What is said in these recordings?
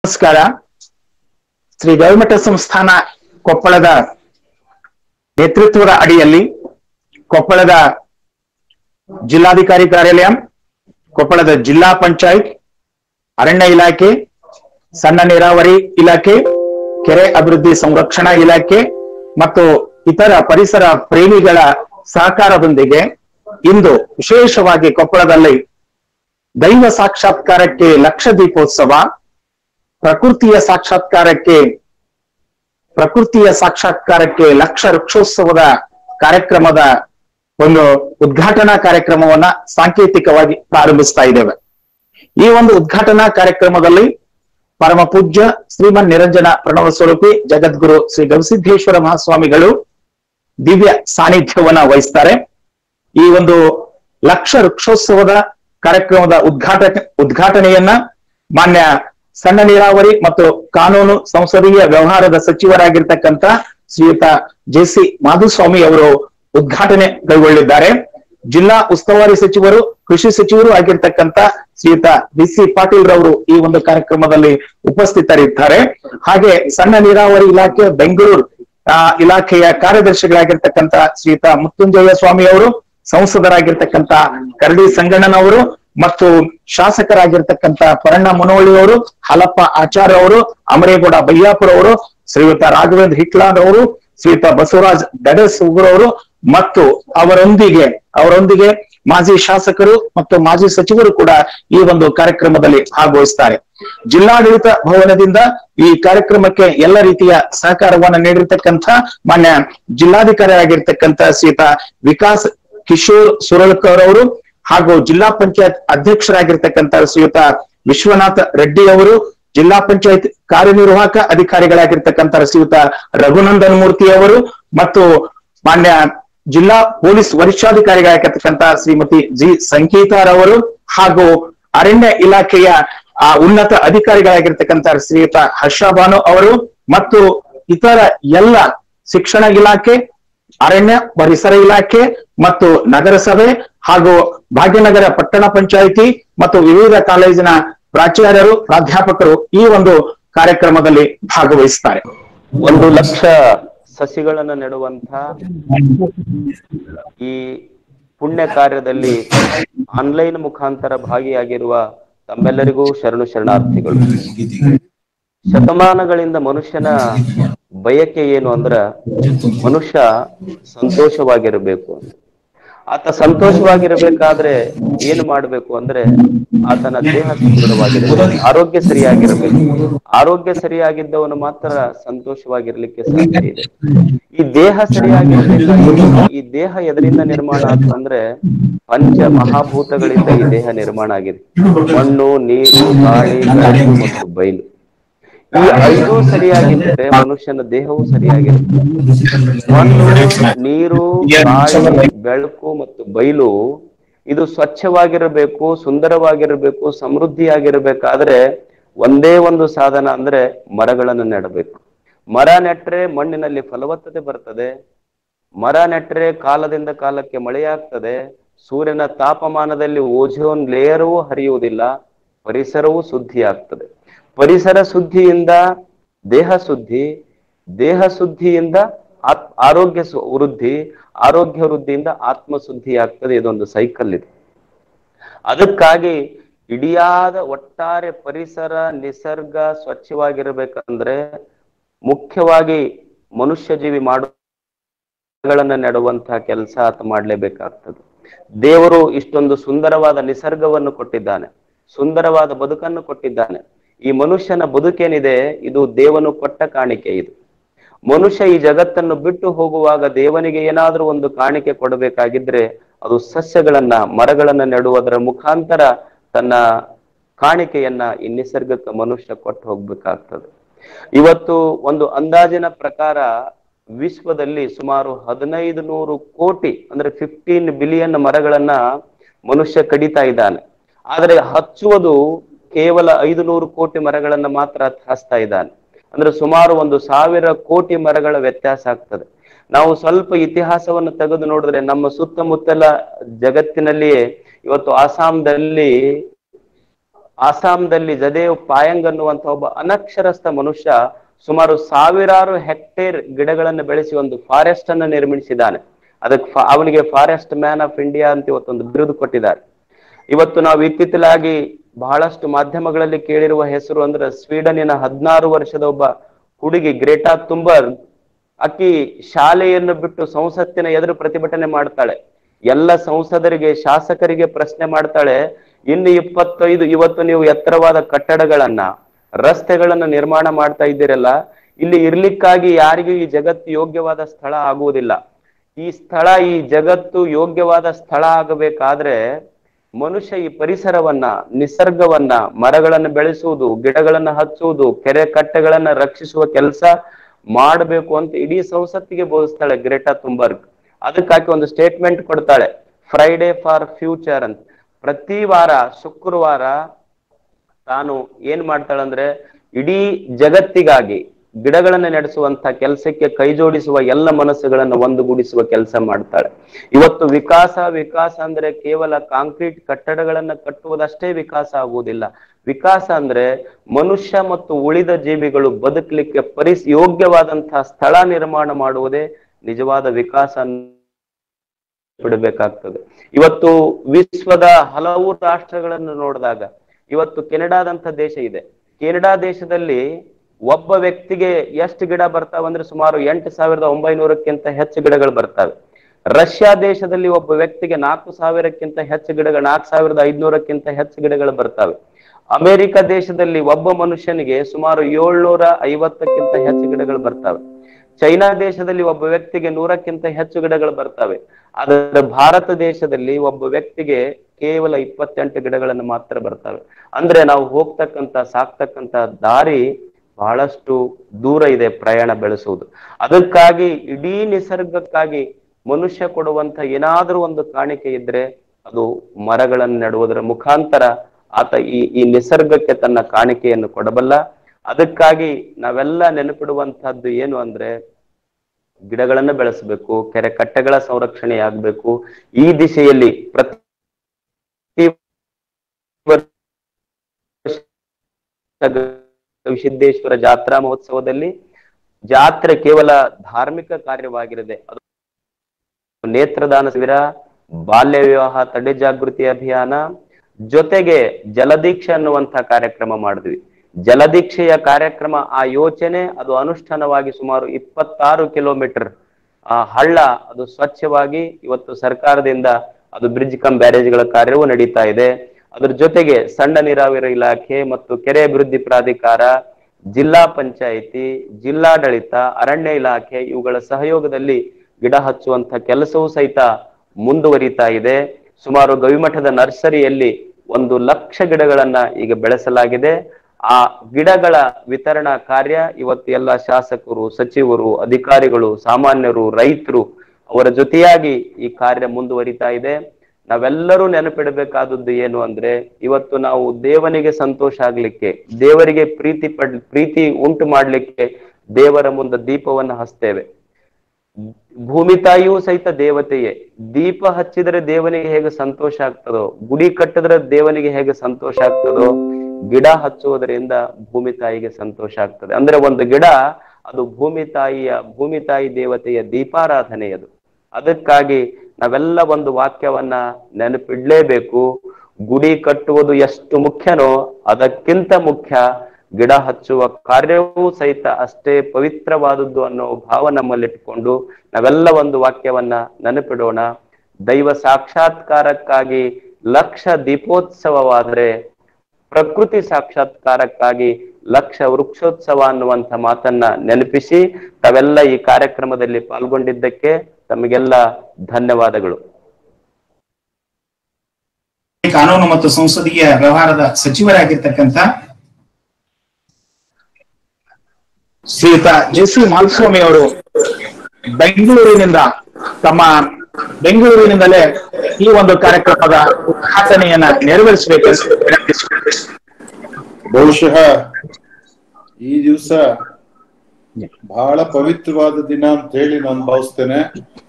ನಮಸ್ಕಾರ ಶ್ರೀ ಗವಿಮಠ ಸಂಸ್ಥಾನ ಕೊಪ್ಪಳದ ನೇತೃತ್ವದ ಅಡಿಯಲ್ಲಿ ಕೊಪ್ಪಳದ ಜಿಲ್ಲಾಧಿಕಾರಿ ಕಾರ್ಯಾಲಯ ಕೊಪ್ಪಳದ ಜಿಲ್ಲಾ ಪಂಚಾಯತ್ ಅರಣ್ಯ ಇಲಾಖೆ ಸಣ್ಣ ನೀರಾವರಿ ಇಲಾಖೆ ಕೆರೆ ಅಭಿವೃದ್ಧಿ ಸಂರಕ್ಷಣಾ ಇಲಾಖೆ ಮತ್ತು ಇತರ ಪರಿಸರ ಪ್ರೇಮಿಗಳ ಸಹಕಾರದೊಂದಿಗೆ ಇಂದು ವಿಶೇಷವಾಗಿ ಕೊಪ್ಪಳದಲ್ಲಿ ದೈವ ಸಾಕ್ಷಾತ್ಕಾರಕ್ಕೆ ಲಕ್ಷ ದೀಪೋತ್ಸವ ಪ್ರಕೃತಿಯ ಸಾಕ್ಷಾತ್ಕಾರಕ್ಕೆ ಪ್ರಕೃತಿಯ ಸಾಕ್ಷಾತ್ಕಾರಕ್ಕೆ ಲಕ್ಷ ವೃಕ್ಷೋತ್ಸವದ ಕಾರ್ಯಕ್ರಮದ ಒಂದು ಉದ್ಘಾಟನಾ ಕಾರ್ಯಕ್ರಮವನ್ನ ಸಾಂಕೇತಿಕವಾಗಿ ಪ್ರಾರಂಭಿಸ್ತಾ ಇದ್ದೇವೆ ಈ ಒಂದು ಉದ್ಘಾಟನಾ ಕಾರ್ಯಕ್ರಮದಲ್ಲಿ ಪರಮ ಪೂಜ್ಯ ಶ್ರೀಮನ್ ನಿರಂಜನ ಪ್ರಣವ ಸ್ವರೂಪಿ ಜಗದ್ಗುರು ಶ್ರೀ ಗವಿಸಿದ್ದೇಶ್ವರ ಮಹಾಸ್ವಾಮಿಗಳು ದಿವ್ಯ ಸಾನ್ನಿಧ್ಯವನ್ನ ವಹಿಸ್ತಾರೆ ಈ ಒಂದು ಲಕ್ಷ ವೃಕ್ಷೋತ್ಸವದ ಕಾರ್ಯಕ್ರಮದ ಉದ್ಘಾಟನೆ ಉದ್ಘಾಟನೆಯನ್ನ ಮಾನ್ಯ ಸಣ್ಣ ನೀರಾವರಿ ಮತ್ತು ಕಾನೂನು ಸಂಸದೀಯ ವ್ಯವಹಾರದ ಸಚಿವರಾಗಿರ್ತಕ್ಕಂಥ ಶ್ರೀಯುತ ಜೆ ಸಿ ಮಾಧುಸ್ವಾಮಿ ಅವರು ಉದ್ಘಾಟನೆ ಕೈಗೊಳ್ಳಿದ್ದಾರೆ ಜಿಲ್ಲಾ ಉಸ್ತುವಾರಿ ಸಚಿವರು ಕೃಷಿ ಸಚಿವರು ಆಗಿರ್ತಕ್ಕಂಥ ಶ್ರೀಯುತ ಬಿ ಸಿ ಪಾಟೀಲ್ ರವರು ಈ ಒಂದು ಕಾರ್ಯಕ್ರಮದಲ್ಲಿ ಉಪಸ್ಥಿತರಿದ್ದಾರೆ ಹಾಗೆ ಸಣ್ಣ ನೀರಾವರಿ ಇಲಾಖೆ ಬೆಂಗಳೂರು ಆ, ಇಲಾಖೆಯ ಕಾರ್ಯದರ್ಶಿಗಳಾಗಿರ್ತಕ್ಕಂಥ ಶ್ರೀಯುತ ಮೃತ್ಯುಂಜಯ ಸ್ವಾಮಿ ಅವರು ಸಂಸದರಾಗಿರ್ತಕ್ಕಂಥ ಕರಡಿ ಸಂಗಣ್ಣನವರು ಮತ್ತು ಶಾಸಕರಾಗಿರ್ತಕ್ಕಂಥ ಪರಣ್ಣ ಮುನವಳ್ಳಿ ಅವರು ಹಾಲಪ್ಪ ಆಚಾರ್ಯ ಅವರು ಅಮರೇಗೌಡ ಬಯ್ಯಾಪುರ ಅವರು ಶ್ರೀಯುತ ರಾಘವೇಂದ್ರ ಹಿಟ್ಲಾನ್ ಅವರು ಶ್ರೀಯುತ ಬಸವರಾಜ್ ದಡಸ್ ಅವರು ಮತ್ತು ಅವರೊಂದಿಗೆ ಅವರೊಂದಿಗೆ ಮಾಜಿ ಶಾಸಕರು ಮತ್ತು ಮಾಜಿ ಸಚಿವರು ಕೂಡ ಈ ಒಂದು ಕಾರ್ಯಕ್ರಮದಲ್ಲಿ ಭಾಗವಹಿಸ್ತಾರೆ ಜಿಲ್ಲಾಡಳಿತ ಭವನದಿಂದ ಈ ಕಾರ್ಯಕ್ರಮಕ್ಕೆ ಎಲ್ಲ ರೀತಿಯ ಸಹಕಾರವನ್ನು ನೀಡಿರ್ತಕ್ಕಂಥ ಮಾನ್ಯ ಜಿಲ್ಲಾಧಿಕಾರಿ ಆಗಿರ್ತಕ್ಕಂಥ ಶ್ರೀಯುತ ವಿಕಾಸ್ ಕಿಶೋರ್ ಸುರಳ್ಕರ್ ಅವರು ಹಾಗೂ ಜಿಲ್ಲಾ ಪಂಚಾಯತ್ ಅಧ್ಯಕ್ಷರಾಗಿರ್ತಕ್ಕಂಥ ಶ್ರೀಯುತ ವಿಶ್ವನಾಥ ರೆಡ್ಡಿ ಅವರು ಜಿಲ್ಲಾ ಪಂಚಾಯತ್ ಕಾರ್ಯನಿರ್ವಾಹಕ ಅಧಿಕಾರಿಗಳಾಗಿರ್ತಕ್ಕಂಥ ಶ್ರೀಯುತ ರಘುನಂದನ್ ಮೂರ್ತಿ ಅವರು ಮತ್ತು ಮಾನ್ಯ ಜಿಲ್ಲಾ ಪೊಲೀಸ್ ವರಿಷ್ಠಾಧಿಕಾರಿಗಳಾಗಿರ್ತಕ್ಕಂಥ ಶ್ರೀಮತಿ ಜಿ ಸಂಗೀತಾರವರು ಹಾಗೂ ಅರಣ್ಯ ಇಲಾಖೆಯ ಆ ಉನ್ನತ ಅಧಿಕಾರಿಗಳಾಗಿರ್ತಕ್ಕಂಥ ಶ್ರೀಯುತ ಹರ್ಷಭಾನು ಅವರು ಮತ್ತು ಇತರ ಎಲ್ಲ ಶಿಕ್ಷಣ ಇಲಾಖೆ ಅರಣ್ಯ ಪರಿಸರ ಇಲಾಖೆ ಮತ್ತು ನಗರಸಭೆ ಹಾಗೂ ಭಾಗ್ಯನಗರ ಪಟ್ಟಣ ಪಂಚಾಯಿತಿ ಮತ್ತು ವಿವಿಧ ಕಾಲೇಜಿನ ಪ್ರಾಚಾರ್ಯರು ಪ್ರಾಧ್ಯಾಪಕರು ಈ ಒಂದು ಕಾರ್ಯಕ್ರಮದಲ್ಲಿ ಭಾಗವಹಿಸ್ತಾರೆ ಒಂದು ಲಕ್ಷ ಸಸಿಗಳನ್ನ ನೆಡುವಂತ ಈ ಪುಣ್ಯ ಕಾರ್ಯದಲ್ಲಿ ಆನ್ಲೈನ್ ಮುಖಾಂತರ ಭಾಗಿಯಾಗಿರುವ ತಮ್ಮೆಲ್ಲರಿಗೂ ಶರಣು ಶರಣಾರ್ಥಿಗಳು ಶತಮಾನಗಳಿಂದ ಮನುಷ್ಯನ ಬಯಕೆ ಏನು ಅಂದ್ರ ಮನುಷ್ಯ ಸಂತೋಷವಾಗಿರಬೇಕು ಅಂತ. ಆತ ಸಂತೋಷವಾಗಿರಬೇಕಾದ್ರೆ ಏನು ಮಾಡ್ಬೇಕು ಅಂದ್ರೆ ಆತನ ದೇಹ ಸುದೃಢವಾಗಿರಬೇಕು ಆರೋಗ್ಯ ಸರಿಯಾಗಿರಬೇಕು ಆರೋಗ್ಯ ಸರಿಯಾಗಿದ್ದವನು ಮಾತ್ರ ಸಂತೋಷವಾಗಿರ್ಲಿಕ್ಕೆ ಸಾಧ್ಯ ಇದೆ ಈ ದೇಹ ಸರಿಯಾಗಿರ್ಬೇಕಾದ್ರೆ ಈ ದೇಹ ಎದರಿಂದ ನಿರ್ಮಾಣ ಆಯ್ತು ಅಂದ್ರೆ ಪಂಚ ಮಹಾಭೂತಗಳಿಂದ ಈ ದೇಹ ನಿರ್ಮಾಣ ಆಗಿದೆ ಮಣ್ಣು ನೀರು ಗಾಳಿ ಬೆಳಕು ಮತ್ತು ಬಯಲು ಈ ಐದು ಸರಿಯಾಗಿದ್ರೆ ಮನುಷ್ಯನ ದೇಹವು ಸರಿಯಾಗಿರುತ್ತೆ ಮಣ್ಣು ನೀರು ಗಾಳಿ ಬೆಳಕು ಮತ್ತು ಬಯಲು ಇದು ಸ್ವಚ್ಛವಾಗಿರಬೇಕು ಸುಂದರವಾಗಿರಬೇಕು ಸಮೃದ್ಧಿಯಾಗಿರ್ಬೇಕಾದ್ರೆ ಒಂದೇ ಒಂದು ಸಾಧನ ಅಂದ್ರೆ ಮರಗಳನ್ನು ನೆಡಬೇಕು ಮರ ನೆಟ್ರೆ ಮಣ್ಣಿನಲ್ಲಿ ಫಲವತ್ತತೆ ಬರ್ತದೆ ಮರ ನೆಟ್ರೆ ಕಾಲದಿಂದ ಕಾಲಕ್ಕೆ ಮಳೆಯಾಗ್ತದೆ ಸೂರ್ಯನ ತಾಪಮಾನದಲ್ಲಿ ಓಝೋನ್ ಲೇಯರೂ ಹರಿಯುವುದಿಲ್ಲ ಪರಿಸರವು ಶುದ್ಧಿ ಆಗ್ತದೆ ಪರಿಸರ ಶುದ್ಧಿಯಿಂದ ದೇಹ ಶುದ್ಧಿ ದೇಹ ಶುದ್ಧಿಯಿಂದ ಆತ್ ಆರೋಗ್ಯ ಸು- ವೃದ್ಧಿ ಆರೋಗ್ಯ ವೃದ್ಧಿಯಿಂದ ಆತ್ಮ ಶುದ್ಧಿ ಆಗ್ತದೆ ಇದೊಂದು ಸೈಕಲ್ ಇದೆ ಅದಕ್ಕಾಗಿ ಇಡಿಯಾದ ಒಟ್ಟಾರೆ ಪರಿಸರ ನಿಸರ್ಗ ಸ್ವಚ್ಛವಾಗಿರ್ಬೇಕಂದ್ರೆ ಮುಖ್ಯವಾಗಿ ಮನುಷ್ಯ ಜೀವಿ ಮಾಡುಗಳನ್ನ ನೆಡುವಂತಹ ಕೆಲಸ ಆತ ಮಾಡ್ಲೇಬೇಕಾಗ್ತದೆ ದೇವರು ಇಷ್ಟೊಂದು ಸುಂದರವಾದ ನಿಸರ್ಗವನ್ನು ಕೊಟ್ಟಿದ್ದಾನೆ ಸುಂದರವಾದ ಬದುಕನ್ನು ಕೊಟ್ಟಿದ್ದಾನೆ ಈ ಮನುಷ್ಯನ ಬದುಕೇನಿದೆ ಇದು ದೇವನು ಕೊಟ್ಟ ಕಾಣಿಕೆ ಇದು ಮನುಷ್ಯ ಈ ಜಗತ್ತನ್ನು ಬಿಟ್ಟು ಹೋಗುವಾಗ ದೇವನಿಗೆ ಏನಾದ್ರೂ ಒಂದು ಕಾಣಿಕೆ ಕೊಡಬೇಕಾಗಿದ್ರೆ ಅದು ಸಸ್ಯಗಳನ್ನ ಮರಗಳನ್ನ ನೆಡುವುದರ ಮುಖಾಂತರ ತನ್ನ ಕಾಣಿಕೆಯನ್ನ ಈ ನಿಸರ್ಗಕ್ಕೆ ಮನುಷ್ಯ ಕೊಟ್ಟು ಹೋಗ್ಬೇಕಾಗ್ತದೆ ಇವತ್ತು ಒಂದು ಅಂದಾಜಿನ ಪ್ರಕಾರ ವಿಶ್ವದಲ್ಲಿ ಸುಮಾರು ಹದಿನೈದು ನೂರು ಕೋಟಿ ಅಂದ್ರೆ ಫಿಫ್ಟೀನ್ ಬಿಲಿಯನ್ ಮರಗಳನ್ನ ಮನುಷ್ಯ ಕಡಿತಾ ಇದ್ದಾನೆ ಆದ್ರೆ ಹಚ್ಚುವುದು ಕೇವಲ ಐದು ನೂರು ಕೋಟಿ ಮರಗಳನ್ನ ಮಾತ್ರ ಹಚ್ತಾ ಇದ್ದಾನೆ ಅಂದ್ರೆ ಸುಮಾರು ಒಂದು ಸಾವಿರ ಕೋಟಿ ಮರಗಳ ವ್ಯತ್ಯಾಸ ಆಗ್ತದೆ ನಾವು ಸ್ವಲ್ಪ ಇತಿಹಾಸವನ್ನು ತೆಗೆದು ನೋಡಿದ್ರೆ ನಮ್ಮ ಸುತ್ತಮುತ್ತಲ ಜಗತ್ತಿನಲ್ಲಿಯೇ ಇವತ್ತು ಆಸಾಂದಲ್ಲಿ ಆಸಾಂದಲ್ಲಿ ಜದೇವ್ ಪಾಯಂಗ್ ಅನ್ನುವಂತ ಒಬ್ಬ ಅನಕ್ಷರಸ್ಥ ಮನುಷ್ಯ ಸುಮಾರು ಸಾವಿರಾರು ಹೆಕ್ಟೇರ್ ಗಿಡಗಳನ್ನು ಬೆಳೆಸಿ ಒಂದು ಫಾರೆಸ್ಟ್ ಅನ್ನ ನಿರ್ಮಿಸಿದ್ದಾನೆ ಅದಕ್ಕೆ ಫಾ- ಅವನಿಗೆ ಫಾರೆಸ್ಟ್ ಮ್ಯಾನ್ ಆಫ್ ಇಂಡಿಯಾ ಅಂತ ಇವತ್ತೊಂದು ಬಿರುದು ಕೊಟ್ಟಿದ್ದಾರೆ ಇವತ್ತು ನಾವು ಇತ್ತೀಚಲಾಗಿ ಬಹಳಷ್ಟು ಮಾಧ್ಯಮಗಳಲ್ಲಿ ಕೇಳಿರುವ ಹೆಸರು ಅಂದ್ರೆ ಸ್ವೀಡನಿನ ಹದಿನಾರು ವರ್ಷದ ಒಬ್ಬ ಹುಡುಗಿ ಗ್ರೇಟಾ ತುಂಬರ್ ಅಕ್ಕಿ ಶಾಲೆಯನ್ನು ಬಿಟ್ಟು ಸಂಸತ್ತಿನ ಎದುರು ಪ್ರತಿಭಟನೆ ಮಾಡ್ತಾಳೆ ಎಲ್ಲ ಸಂಸದರಿಗೆ ಶಾಸಕರಿಗೆ ಪ್ರಶ್ನೆ ಮಾಡ್ತಾಳೆ ಇನ್ನು ಇಪ್ಪತ್ತೈದು ಇವತ್ತು ನೀವು ಎತ್ತರವಾದ ಕಟ್ಟಡಗಳನ್ನ ರಸ್ತೆಗಳನ್ನ ನಿರ್ಮಾಣ ಮಾಡ್ತಾ ಇದ್ದೀರಲ್ಲ ಇಲ್ಲಿ ಇರ್ಲಿಕ್ಕಾಗಿ ಯಾರಿಗೂ ಈ ಜಗತ್ತು ಯೋಗ್ಯವಾದ ಸ್ಥಳ ಆಗುವುದಿಲ್ಲ ಈ ಸ್ಥಳ ಈ ಜಗತ್ತು ಯೋಗ್ಯವಾದ ಸ್ಥಳ ಆಗಬೇಕಾದ್ರೆ ಮನುಷ್ಯ ಈ ಪರಿಸರವನ್ನ ನಿಸರ್ಗವನ್ನ ಮರಗಳನ್ನು ಬೆಳೆಸುವುದು ಗಿಡಗಳನ್ನ ಹಚ್ಚುವುದು ಕೆರೆ ಕಟ್ಟೆಗಳನ್ನ ರಕ್ಷಿಸುವ ಕೆಲಸ ಮಾಡಬೇಕು ಅಂತ ಇಡೀ ಸಂಸತ್ತಿಗೆ ಬೋಧಿಸ್ತಾಳೆ ಗ್ರೇಟಾ ತುಂಬರ್ಗ್ ಅದಕ್ಕಾಗಿ ಒಂದು ಸ್ಟೇಟ್ಮೆಂಟ್ ಕೊಡ್ತಾಳೆ ಫ್ರೈಡೇ ಫಾರ್ ಫ್ಯೂಚರ್ ಅಂತ ಪ್ರತಿ ವಾರ ಶುಕ್ರವಾರ ತಾನು ಏನ್ ಮಾಡ್ತಾಳಂದ್ರೆ ಇಡೀ ಜಗತ್ತಿಗಾಗಿ ಗಿಡಗಳನ್ನ ನಡೆಸುವಂತ ಕೆಲಸಕ್ಕೆ ಕೈ ಜೋಡಿಸುವ ಎಲ್ಲ ಮನಸ್ಸುಗಳನ್ನ ಒಂದುಗೂಡಿಸುವ ಕೆಲಸ ಮಾಡ್ತಾಳೆ ಇವತ್ತು ವಿಕಾಸ ವಿಕಾಸ ಅಂದ್ರೆ ಕೇವಲ ಕಾಂಕ್ರೀಟ್ ಕಟ್ಟಡಗಳನ್ನ ಕಟ್ಟುವುದಷ್ಟೇ ವಿಕಾಸ ಆಗುವುದಿಲ್ಲ ವಿಕಾಸ ಅಂದ್ರೆ ಮನುಷ್ಯ ಮತ್ತು ಉಳಿದ ಜೀವಿಗಳು ಬದುಕಲಿಕ್ಕೆ ಪರಿಸ್ ಯೋಗ್ಯವಾದಂತಹ ಸ್ಥಳ ನಿರ್ಮಾಣ ಮಾಡುವುದೇ ನಿಜವಾದ ವಿಕಾಸ ಬಿಡಬೇಕಾಗ್ತದೆ ಇವತ್ತು ವಿಶ್ವದ ಹಲವು ರಾಷ್ಟ್ರಗಳನ್ನು ನೋಡಿದಾಗ ಇವತ್ತು ಕೆನಡಾದಂತ ದೇಶ ಇದೆ ಕೆನಡಾ ದೇಶದಲ್ಲಿ ಒಬ್ಬ ವ್ಯಕ್ತಿಗೆ ಎಷ್ಟು ಗಿಡ ಬರ್ತಾವಂದ್ರೆ ಸುಮಾರು ಎಂಟು ಸಾವಿರದ ಒಂಬೈನೂರಕ್ಕಿಂತ ಹೆಚ್ಚು ಗಿಡಗಳು ಬರ್ತವೆ ರಷ್ಯಾ ದೇಶದಲ್ಲಿ ಒಬ್ಬ ವ್ಯಕ್ತಿಗೆ ನಾಲ್ಕು ಸಾವಿರಕ್ಕಿಂತ ಹೆಚ್ಚು ಗಿಡಗಳು ನಾಲ್ಕು ಸಾವಿರದ ಐದ್ನೂರಕ್ಕಿಂತ ಹೆಚ್ಚು ಗಿಡಗಳು ಬರ್ತವೆ ಅಮೆರಿಕ ದೇಶದಲ್ಲಿ ಒಬ್ಬ ಮನುಷ್ಯನಿಗೆ ಸುಮಾರು ಏಳ್ನೂರ ಐವತ್ತಕ್ಕಿಂತ ಹೆಚ್ಚು ಗಿಡಗಳು ಬರ್ತವೆ ಚೈನಾ ದೇಶದಲ್ಲಿ ಒಬ್ಬ ವ್ಯಕ್ತಿಗೆ ನೂರಕ್ಕಿಂತ ಹೆಚ್ಚು ಗಿಡಗಳು ಬರ್ತವೆ ಆದರೆ ಭಾರತ ದೇಶದಲ್ಲಿ ಒಬ್ಬ ವ್ಯಕ್ತಿಗೆ ಕೇವಲ ಇಪ್ಪತ್ತೆಂಟು ಗಿಡಗಳನ್ನು ಮಾತ್ರ ಬರ್ತವೆ ಅಂದ್ರೆ ನಾವು ಹೋಗ್ತಕ್ಕಂತ ಸಾಕ್ತಕ್ಕಂತ ದಾರಿ ಬಹಳಷ್ಟು ದೂರ ಇದೆ ಪ್ರಯಾಣ ಬೆಳೆಸುವುದು ಅದಕ್ಕಾಗಿ ಇಡೀ ನಿಸರ್ಗಕ್ಕಾಗಿ ಮನುಷ್ಯ ಕೊಡುವಂತ ಏನಾದ್ರೂ ಒಂದು ಕಾಣಿಕೆ ಇದ್ರೆ ಅದು ಮರಗಳನ್ನು ನೆಡುವುದರ ಮುಖಾಂತರ ಆತ ಈ ಈ ನಿಸರ್ಗಕ್ಕೆ ತನ್ನ ಕಾಣಿಕೆಯನ್ನು ಕೊಡಬಲ್ಲ ಅದಕ್ಕಾಗಿ ನಾವೆಲ್ಲ ನೆನಪಿಡುವಂತಹದ್ದು ಏನು ಅಂದ್ರೆ ಗಿಡಗಳನ್ನ ಬೆಳೆಸಬೇಕು ಕೆರೆ ಕಟ್ಟೆಗಳ ಸಂರಕ್ಷಣೆ ಆಗ್ಬೇಕು ಈ ದಿಶೆಯಲ್ಲಿ ಪ್ರತಿ ವಿಸಿದ್ದೇಶ್ವರ ಜಾತ್ರಾ ಮಹೋತ್ಸವದಲ್ಲಿ ಜಾತ್ರೆ ಕೇವಲ ಧಾರ್ಮಿಕ ಕಾರ್ಯವಾಗಿರದೆ ಅದು ನೇತ್ರದಾನ ಶಿಬಿರ ಬಾಲ್ಯ ವಿವಾಹ ತಡೆ ಜಾಗೃತಿ ಅಭಿಯಾನ ಜೊತೆಗೆ ಜಲದೀಕ್ಷೆ ಅನ್ನುವಂತ ಕಾರ್ಯಕ್ರಮ ಮಾಡಿದ್ವಿ ಜಲದೀಕ್ಷೆಯ ಕಾರ್ಯಕ್ರಮ ಆ ಯೋಚನೆ ಅದು ಅನುಷ್ಠಾನವಾಗಿ ಸುಮಾರು ಇಪ್ಪತ್ತಾರು ಕಿಲೋಮೀಟರ್ ಆ ಹಳ್ಳ ಅದು ಸ್ವಚ್ಛವಾಗಿ ಇವತ್ತು ಸರ್ಕಾರದಿಂದ ಅದು ಬ್ರಿಡ್ಜ್ ಕಮ್ ಬ್ಯಾರೇಜ್ಗಳ ಕಾರ್ಯವೂ ನಡೀತಾ ಇದೆ ಅದ್ರ ಜೊತೆಗೆ ಸಣ್ಣ ನೀರಾವರಿ ಇಲಾಖೆ ಮತ್ತು ಕೆರೆ ಅಭಿವೃದ್ಧಿ ಪ್ರಾಧಿಕಾರ ಜಿಲ್ಲಾ ಪಂಚಾಯಿತಿ ಜಿಲ್ಲಾಡಳಿತ ಅರಣ್ಯ ಇಲಾಖೆ ಇವುಗಳ ಸಹಯೋಗದಲ್ಲಿ ಗಿಡ ಹಚ್ಚುವಂತ ಕೆಲಸವೂ ಸಹಿತ ಮುಂದುವರಿತಾ ಇದೆ ಸುಮಾರು ಗವಿಮಠದ ನರ್ಸರಿಯಲ್ಲಿ ಒಂದು ಲಕ್ಷ ಗಿಡಗಳನ್ನ ಈಗ ಬೆಳೆಸಲಾಗಿದೆ ಆ ಗಿಡಗಳ ವಿತರಣಾ ಕಾರ್ಯ ಇವತ್ತು ಎಲ್ಲ ಶಾಸಕರು ಸಚಿವರು ಅಧಿಕಾರಿಗಳು ಸಾಮಾನ್ಯರು ರೈತರು ಅವರ ಜೊತೆಯಾಗಿ ಈ ಕಾರ್ಯ ಮುಂದುವರಿತಾ ಇದೆ ನಾವೆಲ್ಲರೂ ನೆನಪಿಡಬೇಕಾದದ್ದು ಏನು ಅಂದ್ರೆ ಇವತ್ತು ನಾವು ದೇವನಿಗೆ ಸಂತೋಷ ಆಗ್ಲಿಕ್ಕೆ ದೇವರಿಗೆ ಪ್ರೀತಿ ಪಡ್ ಪ್ರೀತಿ ಉಂಟು ಮಾಡ್ಲಿಕ್ಕೆ ದೇವರ ಮುಂದೆ ದೀಪವನ್ನು ಹಚ್ತೇವೆ ಭೂಮಿ ತಾಯಿಯೂ ಸಹಿತ ದೇವತೆಯೇ ದೀಪ ಹಚ್ಚಿದ್ರೆ ದೇವನಿಗೆ ಹೇಗೆ ಸಂತೋಷ ಆಗ್ತದೋ ಗುಡಿ ಕಟ್ಟಿದ್ರೆ ದೇವನಿಗೆ ಹೇಗೆ ಸಂತೋಷ ಆಗ್ತದೋ ಗಿಡ ಹಚ್ಚುವುದರಿಂದ ಭೂಮಿ ತಾಯಿಗೆ ಸಂತೋಷ ಆಗ್ತದೆ ಅಂದ್ರೆ ಒಂದು ಗಿಡ ಅದು ಭೂಮಿ ತಾಯಿಯ ಭೂಮಿ ತಾಯಿ ದೇವತೆಯ ದೀಪಾರಾಧನೆ ಅದು ಅದಕ್ಕಾಗಿ ನಾವೆಲ್ಲ ಒಂದು ವಾಕ್ಯವನ್ನ ನೆನಪಿಡ್ಲೇಬೇಕು ಗುಡಿ ಕಟ್ಟುವುದು ಎಷ್ಟು ಮುಖ್ಯನೋ ಅದಕ್ಕಿಂತ ಮುಖ್ಯ ಗಿಡ ಹಚ್ಚುವ ಕಾರ್ಯವೂ ಸಹಿತ ಅಷ್ಟೇ ಪವಿತ್ರವಾದದ್ದು ಅನ್ನೋ ಭಾವ ನಮ್ಮಲ್ಲಿಟ್ಕೊಂಡು ನಾವೆಲ್ಲ ಒಂದು ವಾಕ್ಯವನ್ನ ನೆನಪಿಡೋಣ ದೈವ ಸಾಕ್ಷಾತ್ಕಾರಕ್ಕಾಗಿ ಲಕ್ಷ ದೀಪೋತ್ಸವವಾದರೆ ಪ್ರಕೃತಿ ಸಾಕ್ಷಾತ್ಕಾರಕ್ಕಾಗಿ ಲಕ್ಷ ವೃಕ್ಷೋತ್ಸವ ಅನ್ನುವಂಥ ಮಾತನ್ನ ನೆನಪಿಸಿ ತಾವೆಲ್ಲ ಈ ಕಾರ್ಯಕ್ರಮದಲ್ಲಿ ಪಾಲ್ಗೊಂಡಿದ್ದಕ್ಕೆ ತಮಗೆಲ್ಲ ಧನ್ಯವಾದಗಳು ಕಾನೂನು ಮತ್ತು ಸಂಸದೀಯ ವ್ಯವಹಾರದ ಸಚಿವರಾಗಿರ್ತಕ್ಕಂಥ ಶ್ರೀಯುತ ಜೆ ಸಿ ಮಾಲ್ಸ್ವಾಮಿ ಅವರು ಬೆಂಗಳೂರಿನಿಂದ ತಮ್ಮ ಬೆಂಗಳೂರಿನಿಂದಲೇ ಈ ಒಂದು ಕಾರ್ಯಕ್ರಮದ ಉದ್ಘಾಟನೆಯನ್ನ ನೆರವೇರಿಸಬೇಕೆಂದು ವಿನಂತಿಸಿಕೊಳ್ಳುತ್ತೇನೆ. ಬಹುಶಃ ಈ ದಿವಸ ಬಹಳ ಪವಿತ್ರವಾದ ದಿನ ಅಂತ ಹೇಳಿ ನಾನು ಭಾವಿಸ್ತೇನೆ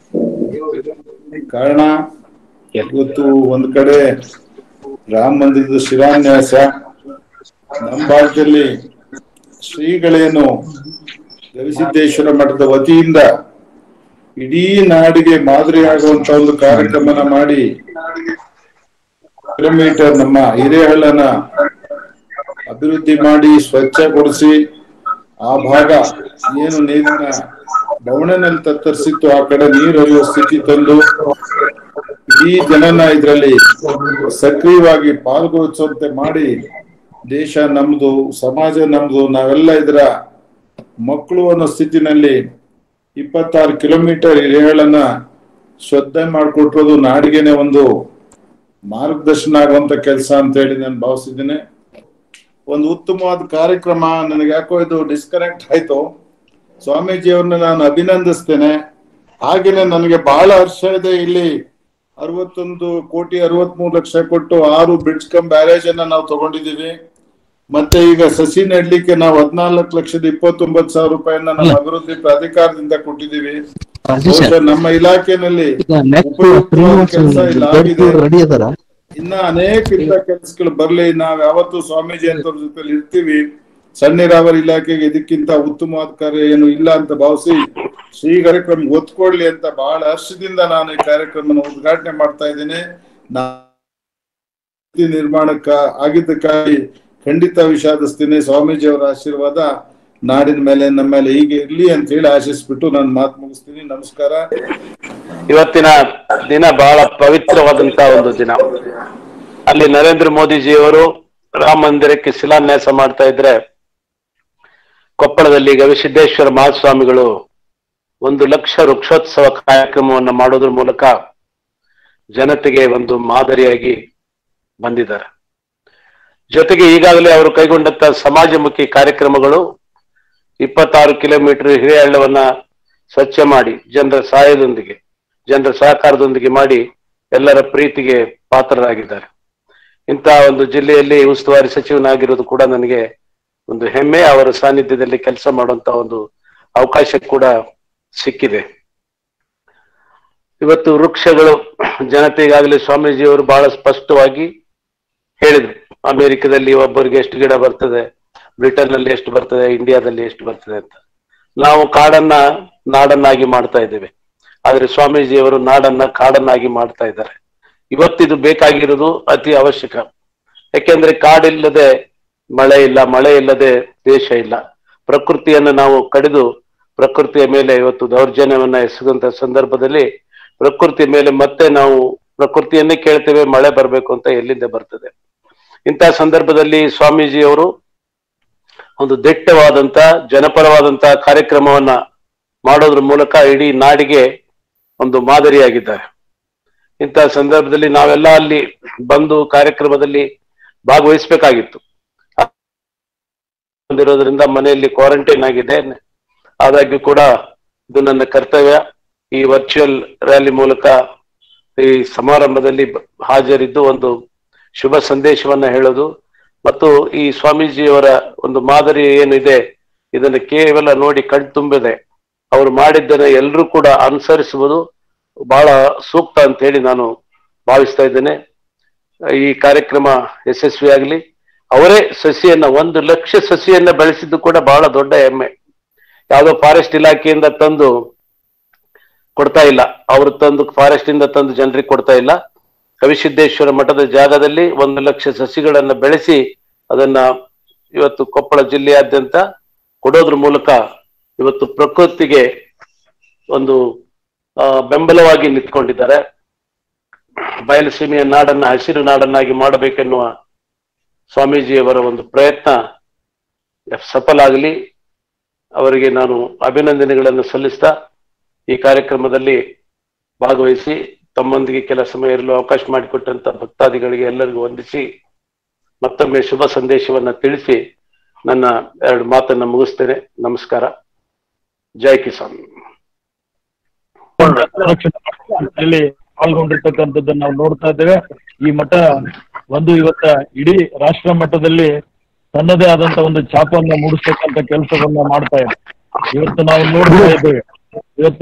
ಕಾರಣ ಇವತ್ತು ಒಂದ್ ಕಡೆ ರಾಮ ಮಂದಿರದ ಶಿಲಾನ್ಯಾಸ ನಮ್ಮ ಭಾಗದಲ್ಲಿ ಶ್ರೀಗಳೇನು ಗವಿಸಿದ್ದೇಶ್ವರ ಮಠದ ವತಿಯಿಂದ ಇಡೀ ನಾಡಿಗೆ ಮಾದರಿ ಆಗುವಂತ ಒಂದು ಕಾರ್ಯಕ್ರಮನ ಮಾಡಿ ಕಿಲೋಮೀಟರ್ ನಮ್ಮ ಹಿರೇಹಳ್ಳನ ಅಭಿವೃದ್ಧಿ ಮಾಡಿ ಸ್ವಚ್ಛಗೊಳಿಸಿ ಆ ಭಾಗ ಏನು ನೀರಿನ ಬವಣೆನಲ್ಲಿ ತತ್ತರಿಸಿತ್ತು ಆ ಕಡೆ ನೀರು ಹರಿಯುವ ಸ್ಥಿತಿ ತಂದು ಇಡೀ ಜನನ ಇದರಲ್ಲಿ ಸಕ್ರಿಯವಾಗಿ ಪಾಲ್ಗೊಳಿಸುವಂತೆ ಮಾಡಿ ದೇಶ ನಮ್ದು ಸಮಾಜ ನಮ್ದು ನಾವೆಲ್ಲ ಇದರ ಮಕ್ಕಳು ಅನ್ನೋ ಸ್ಥಿತಿನಲ್ಲಿ ಇಪ್ಪತ್ತಾರು ಕಿಲೋಮೀಟರ್ ಹಿರೇಹಳ್ಳನ ಶ್ರದ್ಧೆ ಮಾಡಿಕೊಟ್ಟಿರೋದು ನಾಡಿಗೆನೆ ಒಂದು ಮಾರ್ಗದರ್ಶನ ಆಗುವಂತ ಕೆಲಸ ಅಂತ ಹೇಳಿ ನಾನು ಭಾವಿಸಿದ್ದೇನೆ ಒಂದು ಉತ್ತಮವಾದ ಕಾರ್ಯಕ್ರಮ ನನಗೆ ಯಾಕೋ ಇದು ಡಿಸ್ಕನೆಕ್ಟ್ ಆಯ್ತು ಸ್ವಾಮೀಜಿಯವ್ರನ್ನ ನಾನು ಅಭಿನಂದಿಸ್ತೇನೆ ಹಾಗೇನೆ ನನಗೆ ಬಹಳ ಹರ್ಷ ಇದೆ ಇಲ್ಲಿ ಅರವತ್ತೊಂದು ಕೋಟಿ ಅರವತ್ಮೂರು ಲಕ್ಷ ಕೊಟ್ಟು ಆರು ಬ್ರಿಡ್ಜ್ ಕಮ್ ಬ್ಯಾರೇಜ್ ಅನ್ನ ನಾವು ತಗೊಂಡಿದೀವಿ ಮತ್ತೆ ಈಗ ಸಸಿ ನೆಡ್ಲಿಕ್ಕೆ ನಾವು ಹದಿನಾಲ್ಕು ಲಕ್ಷದ ಇಪ್ಪತ್ತೊಂಬತ್ತು ಸಾವಿರ ರೂಪಾಯಿನ ನಮ್ಮ ಅಭಿವೃದ್ಧಿ ಪ್ರಾಧಿಕಾರದಿಂದ ಕೊಟ್ಟಿದ್ದೀವಿ ಬಹುಶಃ ನಮ್ಮ ಇಲಾಖೆನಲ್ಲಿ ಈಗ ನೆಕ್ಸ್ಟ್ ಉಪಯುಕ್ತವಾದ ಕೆಲಸ ಇಲ್ಲಿ ಆಗಿದೆ ರೆಡಿ ಅದಾರ ಇನ್ನ ಅನೇಕ ಇಂಥ ಕೆಲಸಗಳು ಬರ್ಲಿ ನಾವ್ ಯಾವತ್ತು ಸ್ವಾಮೀಜಿ ಅಂತವ್ರ ಜೊತೆ ಇರ್ತೀವಿ ಸಣ್ಣ ನೀರಾವರಿ ಇಲಾಖೆಗೆ ಇದಕ್ಕಿಂತ ಉತ್ತಮವಾದ ಕಾರ್ಯ ಏನು ಇಲ್ಲ ಅಂತ ಭಾವಿಸಿ ಶ್ರೀ ಕಾರ್ಯಕ್ರಮ ಒತ್ಕೊಡ್ಲಿ ಅಂತ ಬಹಳ ಹರ್ಷದಿಂದ ನಾನು ಈ ಕಾರ್ಯಕ್ರಮನ ಉದ್ಘಾಟನೆ ಮಾಡ್ತಾ ಇದ್ದೇನೆ ನಾ ನಿರ್ಮಾಣಕ್ಕ ಆಗಿದ್ದಕ್ಕಾಗಿ ಖಂಡಿತ ವಿಷಾದಿಸ್ತೀನಿ ಸ್ವಾಮೀಜಿ ಅವರ ಆಶೀರ್ವಾದ ನಾಡಿನ ಮೇಲೆ ನಮ್ಮ ಮೇಲೆ ಹೀಗೆ ಇರ್ಲಿ ಅಂತ ಹೇಳಿ ಆಶಿಸ್ಬಿಟ್ಟು ನಾನು ಮಾತು ಮುಗಿಸ್ತೀನಿ ನಮಸ್ಕಾರ ಇವತ್ತಿನ ದಿನ ಬಹಳ ಪವಿತ್ರವಾದಂತಹ ಒಂದು ದಿನ ಅಲ್ಲಿ ನರೇಂದ್ರ ಮೋದಿಜಿಯವರು ರಾಮ ಮಂದಿರಕ್ಕೆ ಶಿಲಾನ್ಯಾಸ ಮಾಡ್ತಾ ಇದ್ರೆ ಕೊಪ್ಪಳದಲ್ಲಿ ಗವಿಸಿದ್ದೇಶ್ವರ ಮಹಾಸ್ವಾಮಿಗಳು ಒಂದು ಲಕ್ಷ ವೃಕ್ಷೋತ್ಸವ ಕಾರ್ಯಕ್ರಮವನ್ನು ಮಾಡೋದ್ರ ಮೂಲಕ ಜನತೆಗೆ ಒಂದು ಮಾದರಿಯಾಗಿ ಬಂದಿದ್ದಾರೆ ಜೊತೆಗೆ ಈಗಾಗಲೇ ಅವರು ಕೈಗೊಂಡಂತ ಸಮಾಜಮುಖಿ ಕಾರ್ಯಕ್ರಮಗಳು ಇಪ್ಪತ್ತಾರು ಕಿಲೋಮೀಟರ್ ಹಿರೇಹಳ್ಳವನ್ನ ಸ್ವಚ್ಛ ಮಾಡಿ ಜನರ ಸಹಾಯದೊಂದಿಗೆ ಜನರ ಸಹಕಾರದೊಂದಿಗೆ ಮಾಡಿ ಎಲ್ಲರ ಪ್ರೀತಿಗೆ ಪಾತ್ರರಾಗಿದ್ದಾರೆ ಇಂತಹ ಒಂದು ಜಿಲ್ಲೆಯಲ್ಲಿ ಉಸ್ತುವಾರಿ ಸಚಿವನಾಗಿರೋದು ಕೂಡ ನನಗೆ ಒಂದು ಹೆಮ್ಮೆ ಅವರ ಸಾನ್ನಿಧ್ಯದಲ್ಲಿ ಕೆಲಸ ಮಾಡುವಂತ ಒಂದು ಅವಕಾಶ ಕೂಡ ಸಿಕ್ಕಿದೆ ಇವತ್ತು ವೃಕ್ಷಗಳು ಜನತೆ ಈಗಾಗಲೇ ಸ್ವಾಮೀಜಿಯವರು ಬಹಳ ಸ್ಪಷ್ಟವಾಗಿ ಹೇಳಿದ್ರು ಅಮೆರಿಕದಲ್ಲಿ ಒಬ್ಬರಿಗೆ ಎಷ್ಟು ಗಿಡ ಬರ್ತದೆ ಬ್ರಿಟನ್ ನಲ್ಲಿ ಎಷ್ಟು ಬರ್ತದೆ ಇಂಡಿಯಾದಲ್ಲಿ ಎಷ್ಟು ಬರ್ತದೆ ಅಂತ ನಾವು ಕಾಡನ್ನ ನಾಡನ್ನಾಗಿ ಮಾಡ್ತಾ ಇದ್ದೇವೆ ಆದ್ರೆ ಸ್ವಾಮೀಜಿಯವರು ನಾಡನ್ನ ಕಾಡನ್ನಾಗಿ ಮಾಡ್ತಾ ಇದ್ದಾರೆ ಇವತ್ತಿದು ಬೇಕಾಗಿರೋದು ಅತಿ ಅವಶ್ಯಕ ಯಾಕೆಂದ್ರೆ ಕಾಡಿಲ್ಲದೆ ಮಳೆ ಇಲ್ಲ ಮಳೆ ಇಲ್ಲದೆ ದೇಶ ಇಲ್ಲ ಪ್ರಕೃತಿಯನ್ನು ನಾವು ಕಡಿದು ಪ್ರಕೃತಿಯ ಮೇಲೆ ಇವತ್ತು ದೌರ್ಜನ್ಯವನ್ನ ಎಸಗುವಂತ ಸಂದರ್ಭದಲ್ಲಿ ಪ್ರಕೃತಿ ಮೇಲೆ ಮತ್ತೆ ನಾವು ಪ್ರಕೃತಿಯನ್ನೇ ಕೇಳ್ತೇವೆ ಮಳೆ ಬರಬೇಕು ಅಂತ ಎಲ್ಲಿಂದ ಬರ್ತದೆ ಇಂತಹ ಸಂದರ್ಭದಲ್ಲಿ ಸ್ವಾಮೀಜಿಯವರು ಒಂದು ದಿಟ್ಟವಾದಂತ ಜನಪರವಾದಂತ ಕಾರ್ಯಕ್ರಮವನ್ನ ಮಾಡೋದ್ರ ಮೂಲಕ ಇಡೀ ನಾಡಿಗೆ ಒಂದು ಮಾದರಿಯಾಗಿದ್ದಾರೆ ಇಂತಹ ಸಂದರ್ಭದಲ್ಲಿ ನಾವೆಲ್ಲ ಅಲ್ಲಿ ಬಂದು ಕಾರ್ಯಕ್ರಮದಲ್ಲಿ ಭಾಗವಹಿಸಬೇಕಾಗಿತ್ತು ಬಂದಿರೋದ್ರಿಂದ ಮನೆಯಲ್ಲಿ ಕ್ವಾರಂಟೈನ್ ಆಗಿದೆ ಆದಾಗ್ಯೂ ಕೂಡ ಇದು ನನ್ನ ಕರ್ತವ್ಯ ಈ ವರ್ಚುವಲ್ ರ್ಯಾಲಿ ಮೂಲಕ ಈ ಸಮಾರಂಭದಲ್ಲಿ ಬ- ಹಾಜರಿದ್ದು ಒಂದು ಶುಭ ಸಂದೇಶವನ್ನ ಹೇಳೋದು ಮತ್ತು ಈ ಸ್ವಾಮೀಜಿಯವರ ಒಂದು ಮಾದರಿ ಏನಿದೆ ಇದನ್ನು ಕೇವಲ ನೋಡಿ ಕಣ್ತುಂಬಿದೆ ಅವರು ಮಾಡಿದ್ದನ್ನ ಎಲ್ಲರೂ ಕೂಡ ಅನುಸರಿಸುವುದು ಬಹಳ ಸೂಕ್ತ ಅಂತ ಹೇಳಿ ನಾನು ಭಾವಿಸ್ತಾ ಇದ್ದೇನೆ ಈ ಕಾರ್ಯಕ್ರಮ ಯಶಸ್ವಿಯಾಗಲಿ ಅವರೇ ಸಸಿಯನ್ನ ಒಂದು ಲಕ್ಷ ಸಸಿಯನ್ನ ಬೆಳೆಸಿದ್ದು ಕೂಡ ಬಹಳ ದೊಡ್ಡ ಹೆಮ್ಮೆ ಯಾವುದೋ ಫಾರೆಸ್ಟ್ ಇಲಾಖೆಯಿಂದ ತಂದು ಕೊಡ್ತಾ ಇಲ್ಲ ಅವರು ತಂದು ಫಾರೆಸ್ಟ್ ಇಂದ ತಂದು ಜನರಿಗೆ ಕೊಡ್ತಾ ಇಲ್ಲ ಕವಿಸಿದ್ದೇಶ್ವರ ಮಠದ ಜಾಗದಲ್ಲಿ ಒಂದು ಲಕ್ಷ ಸಸಿಗಳನ್ನ ಬೆಳೆಸಿ ಅದನ್ನ ಇವತ್ತು ಕೊಪ್ಪಳ ಜಿಲ್ಲೆಯಾದ್ಯಂತ ಕೊಡೋದ್ರ ಮೂಲಕ ಇವತ್ತು ಪ್ರಕೃತಿಗೆ ಒಂದು ಆ, ಬೆಂಬಲವಾಗಿ ನಿಂತ್ಕೊಂಡಿದ್ದಾರೆ ಬಯಲುಸೀಮೆಯ ನಾಡನ್ನ ಹಸಿರು ನಾಡನ್ನಾಗಿ ಮಾಡಬೇಕೆನ್ನುವ ಸ್ವಾಮೀಜಿಯವರ ಒಂದು ಪ್ರಯತ್ನ ಸಫಲ ಆಗಲಿ ಅವರಿಗೆ ನಾನು ಅಭಿನಂದನೆಗಳನ್ನು ಸಲ್ಲಿಸ್ತಾ ಈ ಕಾರ್ಯಕ್ರಮದಲ್ಲಿ ಭಾಗವಹಿಸಿ ತಮ್ಮೊಂದಿಗೆ ಕೆಲ ಸಮಯ ಇರಲು ಅವಕಾಶ ಮಾಡಿಕೊಟ್ಟಂತ ಭಕ್ತಾದಿಗಳಿಗೆ ಎಲ್ಲರಿಗೂ ವಂದಿಸಿ ಮತ್ತೊಮ್ಮೆ ಶುಭ ಸಂದೇಶವನ್ನ ತಿಳಿಸಿ ನನ್ನ ಎರಡು ಮಾತನ್ನ ಮುಗಿಸ್ತೇನೆ ನಮಸ್ಕಾರ ಜೈ ಕಿಸಾನ್ ಇಲ್ಲಿ ಪಾಲ್ಗೊಂಡಿರ್ತಕ್ಕಂಥದ್ದನ್ನ ನಾವು ನೋಡ್ತಾ ಇದ್ದೇವೆ ಈ ಮಠ ಒಂದು ಇವತ್ತ ಇಡೀ ರಾಷ್ಟ್ರ ಮಟ್ಟದಲ್ಲಿ ತನ್ನದೇ ಆದಂತ ಒಂದು ಛಾಪನ್ನ ಮೂಡಿಸ್ತಕ್ಕಂಥ ಕೆಲಸವನ್ನ ಮಾಡ್ತಾ ಇದೆ ಇವತ್ತು ನಾವು ನೋಡ್ತಾ ಇದ್ದೇವೆ ಇವತ್ತ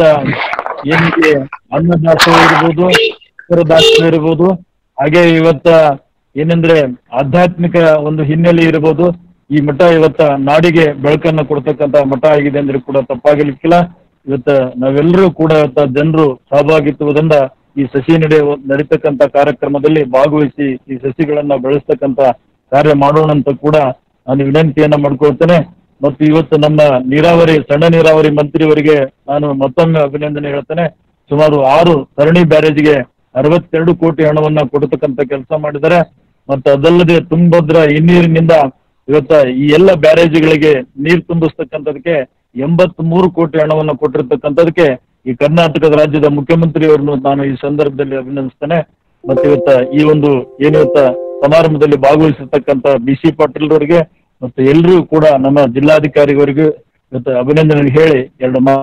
ಏನಿಗೆ ಅನ್ನದಾಸೋಹ ಇರ್ಬೋದು ದಾಸೋಹ ಇರ್ಬೋದು ಹಾಗೆ ಇವತ್ತ ಏನಂದ್ರೆ ಆಧ್ಯಾತ್ಮಿಕ ಒಂದು ಹಿನ್ನೆಲೆ ಇರಬಹುದು ಈ ಮಠ ಇವತ್ತ ನಾಡಿಗೆ ಬೆಳಕನ್ನ ಕೊಡ್ತಕ್ಕಂತ ಮಠ ಆಗಿದೆ ಅಂದ್ರೆ ಕೂಡ ತಪ್ಪಾಗಲಿಕ್ಕಿಲ್ಲ ಇವತ್ತ ನಾವೆಲ್ಲರೂ ಕೂಡ ಇವತ್ತ ಜನರು ಸಹಭಾಗಿತ್ವದಿಂದ ಈ ಸಸಿ ನಡೆ ನಡೀತಕ್ಕಂತ ಕಾರ್ಯಕ್ರಮದಲ್ಲಿ ಭಾಗವಹಿಸಿ ಈ ಸಸಿಗಳನ್ನ ಬೆಳೆಸ್ತಕ್ಕಂತ ಕಾರ್ಯ ಮಾಡೋಣ ಅಂತ ಕೂಡ ನಾನು ವಿನಂತಿಯನ್ನ ಮಾಡ್ಕೊಳ್ತೇನೆ ಮತ್ತು ಇವತ್ತು ನಮ್ಮ ನೀರಾವರಿ ಸಣ್ಣ ನೀರಾವರಿ ಮಂತ್ರಿಯವರಿಗೆ ನಾನು ಮತ್ತೊಮ್ಮೆ ಅಭಿನಂದನೆ ಹೇಳ್ತೇನೆ ಸುಮಾರು ಆರು ಸರಣಿ ಬ್ಯಾರೇಜ್ಗೆ ಅರವತ್ತೆರಡು ಕೋಟಿ ಹಣವನ್ನ ಕೊಡತಕ್ಕಂತ ಕೆಲಸ ಮಾಡಿದ್ದಾರೆ ಮತ್ತು ಅದಲ್ಲದೆ ತುಂಗಭದ್ರಾ ಹಿನ್ನೀರಿನಿಂದ ಇವತ್ತ ಈ ಎಲ್ಲ ಬ್ಯಾರೇಜ್ಗಳಿಗೆ ನೀರು ತುಂಬಿಸ್ತಕ್ಕಂಥದಕ್ಕೆ ಎಂಬತ್ ಮೂರು ಕೋಟಿ ಹಣವನ್ನು ಕೊಟ್ಟಿರ್ತಕ್ಕಂಥದಕ್ಕೆ ಈ ಕರ್ನಾಟಕದ ರಾಜ್ಯದ ಮುಖ್ಯಮಂತ್ರಿಯವರನ್ನು ನಾನು ಈ ಸಂದರ್ಭದಲ್ಲಿ ಅಭಿನಂದಿಸ್ತೇನೆ ಮತ್ತೆ ಇವತ್ತ ಈ ಒಂದು ಏನಿವತ್ತ ಸಮಾರಂಭದಲ್ಲಿ ಭಾಗವಹಿಸಿರ್ತಕ್ಕಂಥ ಬಿ ಸಿ ಪಾಟೀಲ್ ಅವರಿಗೆ ಮತ್ತು ಎಲ್ಲರೂ ಕೂಡ ನಮ್ಮ ಜಿಲ್ಲಾಧಿಕಾರಿಯವರಿಗೂ ಇವತ್ತು ಅಭಿನಂದನೆ ಹೇಳಿ ಎರಡು ಮಾ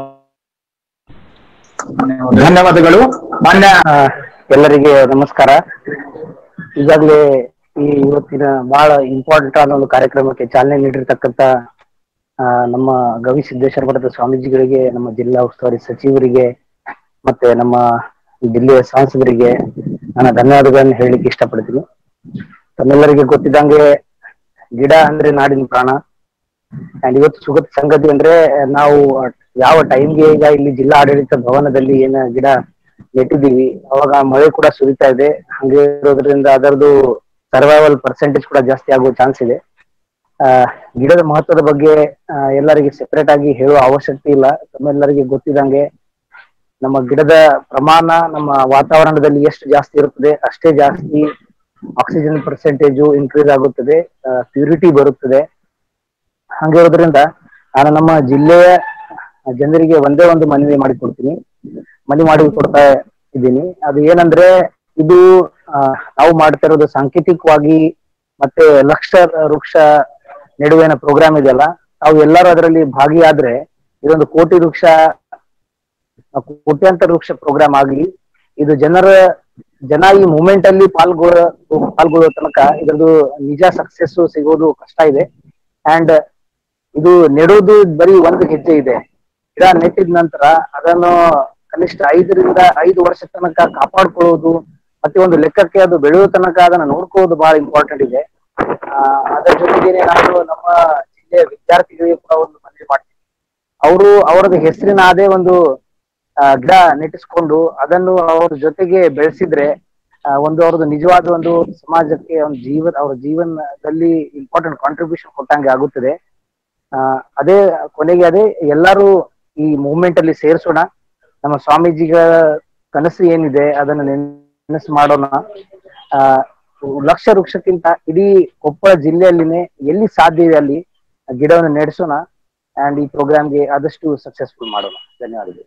ಧನ್ಯವಾದಗಳು ಮಾನ್ಯ ಆ, ಎಲ್ಲರಿಗೆ ನಮಸ್ಕಾರ ಈಗಾಗಲೇ ಈ ಇವತ್ತಿನ ಬಹಳ ಇಂಪಾರ್ಟೆಂಟ್ ಆದ ಒಂದು ಕಾರ್ಯಕ್ರಮಕ್ಕೆ ಚಾಲನೆ ನೀಡಿರ್ತಕ್ಕಂತ ಆ, ನಮ್ಮ ಗವಿಸಿದ್ದೇಶ್ವರ ಮಠದ ಸ್ವಾಮೀಜಿಗಳಿಗೆ ನಮ್ಮ ಜಿಲ್ಲಾ ಉಸ್ತುವಾರಿ ಸಚಿವರಿಗೆ ಮತ್ತೆ ನಮ್ಮ ಜಿಲ್ಲೆಯ ಸಂಸದರಿಗೆ ನಾನು ಧನ್ಯವಾದಗಳನ್ನು ಹೇಳಲಿಕ್ಕೆ ಇಷ್ಟಪಡ್ತೀನಿ ತಮ್ಮೆಲ್ಲರಿಗೆ ಗೊತ್ತಿದ್ದಂಗೆ ಗಿಡ ಅಂದ್ರೆ ನಾಡಿನ ಪ್ರಾಣ ಅಂಡ್ ಇವತ್ತು ಸುಗತ ಸಂಗತಿ ಅಂದ್ರೆ ನಾವು ಯಾವ ಟೈಮ್ಗೆ ಈಗ ಇಲ್ಲಿ ಜಿಲ್ಲಾ ಆಡಳಿತ ಭವನದಲ್ಲಿ ಏನ ಗಿಡ ನೆಟ್ಟಿದ್ದೀವಿ ಅವಾಗ ಮಳೆ ಕೂಡ ಸುರಿತಾ ಇದೆ ಹಂಗೆ ಇರೋದ್ರಿಂದ ಅದರದ್ದು ಸರ್ವೈವಲ್ ಪರ್ಸೆಂಟೇಜ್ ಕೂಡ ಜಾಸ್ತಿ ಆಗುವ ಚಾನ್ಸ್ ಇದೆ ಆ ಗಿಡದ ಮಹತ್ವದ ಬಗ್ಗೆ ಆ, ಎಲ್ಲರಿಗೆ ಸೆಪರೇಟ್ ಆಗಿ ಹೇಳುವ ಅವಶ್ಯಕತೆ ಇಲ್ಲ ತಮ್ಮೆಲ್ಲರಿಗೆ ಗೊತ್ತಿದಂಗೆ ನಮ್ಮ ಗಿಡದ ಪ್ರಮಾಣ ನಮ್ಮ ವಾತಾವರಣದಲ್ಲಿ ಎಷ್ಟು ಜಾಸ್ತಿ ಇರುತ್ತದೆ ಅಷ್ಟೇ ಜಾಸ್ತಿ ಆಕ್ಸಿಜನ್ ಪರ್ಸೆಂಟೇಜು ಇನ್ಕ್ರೀಸ್ ಆಗುತ್ತದೆ ಪ್ಯೂರಿಟಿ ಬರುತ್ತದೆ ಹಂಗಿರೋದ್ರಿಂದ ನಾನು ನಮ್ಮ ಜಿಲ್ಲೆಯ ಜನರಿಗೆ ಒಂದೇ ಒಂದು ಮನವಿ ಮಾಡಿಕೊಡ್ತೀನಿ ಮನವಿ ಮಾಡಿ ಕೊಡ್ತಾ ಇದ್ದೀನಿ ಅದು ಏನಂದ್ರೆ ಇದು ಆ, ನಾವು ಮಾಡ್ತಾ ಇರೋದು ಸಾಂಕೇತಿಕವಾಗಿ ಮತ್ತೆ ಲಕ್ಷ ವೃಕ್ಷ ನೆಡುವಿನ ಪ್ರೋಗ್ರಾಮ್ ಇದೆಯಲ್ಲ ತಾವು ಎಲ್ಲರೂ ಅದರಲ್ಲಿ ಭಾಗಿಯಾದ್ರೆ ಇದೊಂದು ಕೋಟಿ ವೃಕ್ಷ ಕೋಟ್ಯಾಂತರ ವೃಕ್ಷ ಪ್ರೋಗ್ರಾಮ್ ಆಗಲಿ ಇದು ಜನರ ಜನ ಈ ಮೂಮೆಂಟ್ ಅಲ್ಲಿ ಪಾಲ್ಗೊಳ್ಳೋ ಪಾಲ್ಗೊಳ್ಳೋ ತನಕ ಇದ್ರದ್ದು ನಿಜ ಸಕ್ಸಸ್ ಸಿಗೋದು ಕಷ್ಟ ಇದೆ ಅಂಡ್ ಇದು ನೆಡೋದು ಬರೀ ಒಂದು ಹೆಜ್ಜೆ ಇದೆ ಗಿಡ ನೆಟ್ಟಿದ ನಂತರ ಅದನ್ನು ಕನಿಷ್ಠ ಐದರಿಂದ ಐದು ವರ್ಷ ತನಕ ಕಾಪಾಡ್ಕೊಳ್ಳೋದು ಮತ್ತೆ ಒಂದು ಲೆಕ್ಕಕ್ಕೆ ಅದು ಬೆಳೆಯೋ ತನಕ ಅದನ್ನ ನೋಡ್ಕೊಳ್ಳೋದು ಬಹಳ ಇಂಪಾರ್ಟೆಂಟ್ ಇದೆ ಆ, ಅದರ ಜೊತೆಗೇನೆ ನಾನು ನಮ್ಮ ಜಿಲ್ಲೆಯ ವಿದ್ಯಾರ್ಥಿಗಳಿಗೆ ಕೂಡ ಒಂದು ಮನವಿ ಮಾಡ್ತೀನಿ ಅವರು ಅವರದ ಹೆಸರಿನ ಅದೇ ಒಂದು ಆ, ಗಿಡ ನೆಟ್ಟಿಸ್ಕೊಂಡು ಅದನ್ನು ಅವ್ರ ಜೊತೆಗೆ ಬೆಳೆಸಿದ್ರೆ ಆ, ಒಂದು ಅವ್ರದ್ದು ನಿಜವಾದ ಒಂದು ಸಮಾಜಕ್ಕೆ ಒಂದು ಜೀವನ ಅವರ ಜೀವನದಲ್ಲಿ ಇಂಪಾರ್ಟೆಂಟ್ ಕಾಂಟ್ರಿಬ್ಯೂಷನ್ ಕೊಟ್ಟಂಗೆ ಆಗುತ್ತದೆ ಆ, ಅದೇ ಕೊನೆಗೆ ಅದೇ ಎಲ್ಲರೂ ಈ ಮೂವ್ಮೆಂಟ್ ಅಲ್ಲಿ ಸೇರಿಸೋಣ ನಮ್ಮ ಸ್ವಾಮೀಜಿಗಳ ಕನಸು ಏನಿದೆ ಅದನ್ನ ನೆನಸು ಮಾಡೋಣ ಆ ಲಕ್ಷ ವೃಕ್ಷಕ್ಕಿಂತ ಇಡೀ ಕೊಪ್ಪಳ ಜಿಲ್ಲೆಯಲ್ಲಿನೇ ಎಲ್ಲಿ ಸಾಧ್ಯ ಇದೆ ಅಲ್ಲಿ ಗಿಡವನ್ನು ನೆಡೆಸೋಣ ಅಂಡ್ ಈ ಪ್ರೋಗ್ರಾಮ್ಗೆ ಆದಷ್ಟು ಸಕ್ಸಸ್ಫುಲ್ ಮಾಡೋಣ ಧನ್ಯವಾದಗಳು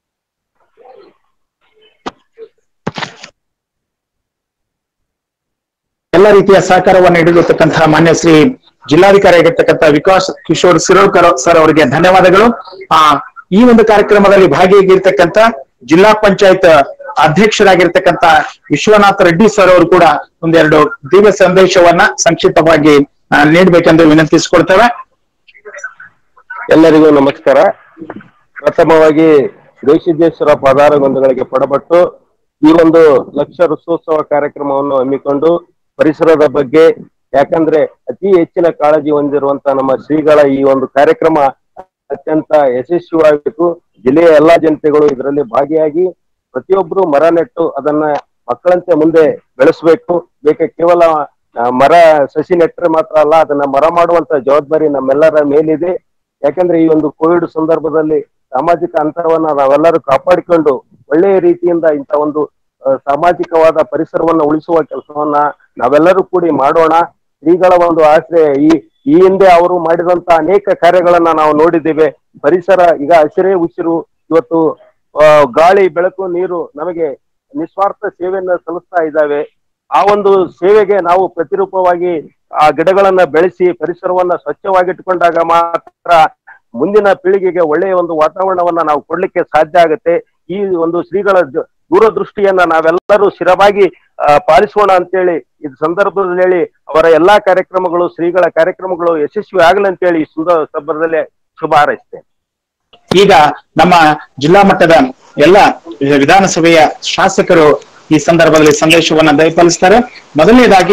ಎಲ್ಲ ರೀತಿಯ ಸಹಕಾರವನ್ನು ನೀಡಿರತಕ್ಕಂತಹ ಮಾನ್ಯ ಶ್ರೀ ಜಿಲ್ಲಾಧಿಕಾರಿ ಆಗಿರ್ತಕ್ಕಂಥ ವಿಕಾಸ್ ಕಿಶೋರ್ ಸಿರೋಡ್ಕರ್ ಸರ್ ಅವರಿಗೆ ಧನ್ಯವಾದಗಳು ಆ ಈ ಒಂದು ಕಾರ್ಯಕ್ರಮದಲ್ಲಿ ಭಾಗಿಯಾಗಿರ್ತಕ್ಕಂಥ ಜಿಲ್ಲಾ ಪಂಚಾಯತ್ ಅಧ್ಯಕ್ಷರಾಗಿರ್ತಕ್ಕಂಥ ವಿಶ್ವನಾಥ್ ರೆಡ್ಡಿ ಸರ್ ಅವರು ಕೂಡ ಒಂದೆರಡು ದಿವ್ಯ ಸಂದೇಶವನ್ನ ಸಂಕ್ಷಿಪ್ತವಾಗಿ ಆ, ನೀಡ್ಬೇಕೆಂದು ವಿನಂತಿಸಿಕೊಳ್ತೇವೆ ಎಲ್ಲರಿಗೂ ನಮಸ್ಕಾರ ಪ್ರಥಮವಾಗಿ ದೇಶಿದ್ದೇಶ್ವರ ಪದಾರಗೊಂದುಗಳಿಗೆ ಪಡಬಟ್ಟು ಈ ಒಂದು ಲಕ್ಷ ವೃಕ್ಷೋತ್ಸವ ಕಾರ್ಯಕ್ರಮವನ್ನು ಹಮ್ಮಿಕೊಂಡು ಪರಿಸರದ ಬಗ್ಗೆ ಯಾಕಂದ್ರೆ ಅತಿ ಹೆಚ್ಚಿನ ಕಾಳಜಿ ಹೊಂದಿರುವಂತ ನಮ್ಮ ಶ್ರೀಗಳ ಈ ಒಂದು ಕಾರ್ಯಕ್ರಮ ಅತ್ಯಂತ ಯಶಸ್ವಿಯಾಗಬೇಕು ಜಿಲ್ಲೆಯ ಎಲ್ಲಾ ಜನತೆಗಳು ಇದರಲ್ಲಿ ಭಾಗಿಯಾಗಿ ಪ್ರತಿಯೊಬ್ಬರು ಮರ ನೆಟ್ಟು ಅದನ್ನ ಮಕ್ಕಳಂತೆ ಮುಂದೆ ಬೆಳೆಸಬೇಕು ಬೇಕೆ ಕೇವಲ ಆ, ಮರ ಸಸಿ ನೆಟ್ಟರೆ ಮಾತ್ರ ಅಲ್ಲ ಅದನ್ನ ಮರ ಮಾಡುವಂತ ಜವಾಬ್ದಾರಿ ನಮ್ಮೆಲ್ಲರ ಮೇಲಿದೆ ಯಾಕಂದ್ರೆ ಈ ಒಂದು ಕೋವಿಡ್ ಸಂದರ್ಭದಲ್ಲಿ ಸಾಮಾಜಿಕ ಅಂತರವನ್ನ ನಾವೆಲ್ಲರೂ ಕಾಪಾಡಿಕೊಂಡು ಒಳ್ಳೆಯ ರೀತಿಯಿಂದ ಇಂಥ ಒಂದು ಆ, ಸಾಮಾಜಿಕವಾದ ಪರಿಸರವನ್ನ ಉಳಿಸುವ ಕೆಲಸವನ್ನ ನಾವೆಲ್ಲರೂ ಕೂಡಿ ಮಾಡೋಣ ಶ್ರೀಗಳ ಒಂದು ಆಶ್ರಯ ಈ ಈ ಹಿಂದೆ ಅವರು ಮಾಡಿದಂತ ಅನೇಕ ಕಾರ್ಯಗಳನ್ನ ನಾವು ನೋಡಿದ್ದೇವೆ ಪರಿಸರ ಈಗ ಹಸಿರೇ ಉಸಿರು ಇವತ್ತು ಆ, ಗಾಳಿ ಬೆಳಕು ನೀರು ನಮಗೆ ನಿಸ್ವಾರ್ಥ ಸೇವೆಯನ್ನ ಸಲ್ಲಿಸ್ತಾ ಇದ್ದಾವೆ ಆ ಒಂದು ಸೇವೆಗೆ ನಾವು ಪ್ರತಿರೂಪವಾಗಿ ಆ ಗಿಡಗಳನ್ನ ಬೆಳೆಸಿ ಪರಿಸರವನ್ನ ಸ್ವಚ್ಛವಾಗಿಟ್ಕೊಂಡಾಗ ಮಾತ್ರ ಮುಂದಿನ ಪೀಳಿಗೆಗೆ ಒಳ್ಳೆಯ ಒಂದು ವಾತಾವರಣವನ್ನ ನಾವು ಕೊಡ್ಲಿಕ್ಕೆ ಸಾಧ್ಯ ಆಗುತ್ತೆ ಈ ಒಂದು ಶ್ರೀಗಳ ಜ- ದೂರದೃಷ್ಟಿಯನ್ನ ನಾವೆಲ್ಲರೂ ಸ್ಥಿರವಾಗಿ ಆ, ಪಾಲಿಸೋಣ ಅಂತೇಳಿ ಈ ಸಂದರ್ಭದಲ್ಲಿ ಹೇಳಿ ಅವರ ಎಲ್ಲಾ ಕಾರ್ಯಕ್ರಮಗಳು ಶ್ರೀಗಳ ಕಾರ್ಯಕ್ರಮಗಳು ಯಶಸ್ವಿ ಆಗಲಿ ಅಂತೇಳಿ ಈ ಸುಂದರ ಸಂದರ್ಭದಲ್ಲಿ ಶುಭ ಹಾರೈಸ್ತೇನೆ ಈಗ ನಮ್ಮ ಜಿಲ್ಲಾ ಮಟ್ಟದ ಎಲ್ಲ ವಿಧಾನಸಭೆಯ ಶಾಸಕರು ಈ ಸಂದರ್ಭದಲ್ಲಿ ಸಂದೇಶವನ್ನ ದಯಪಾಲಿಸ್ತಾರೆ ಮೊದಲನೇದಾಗಿ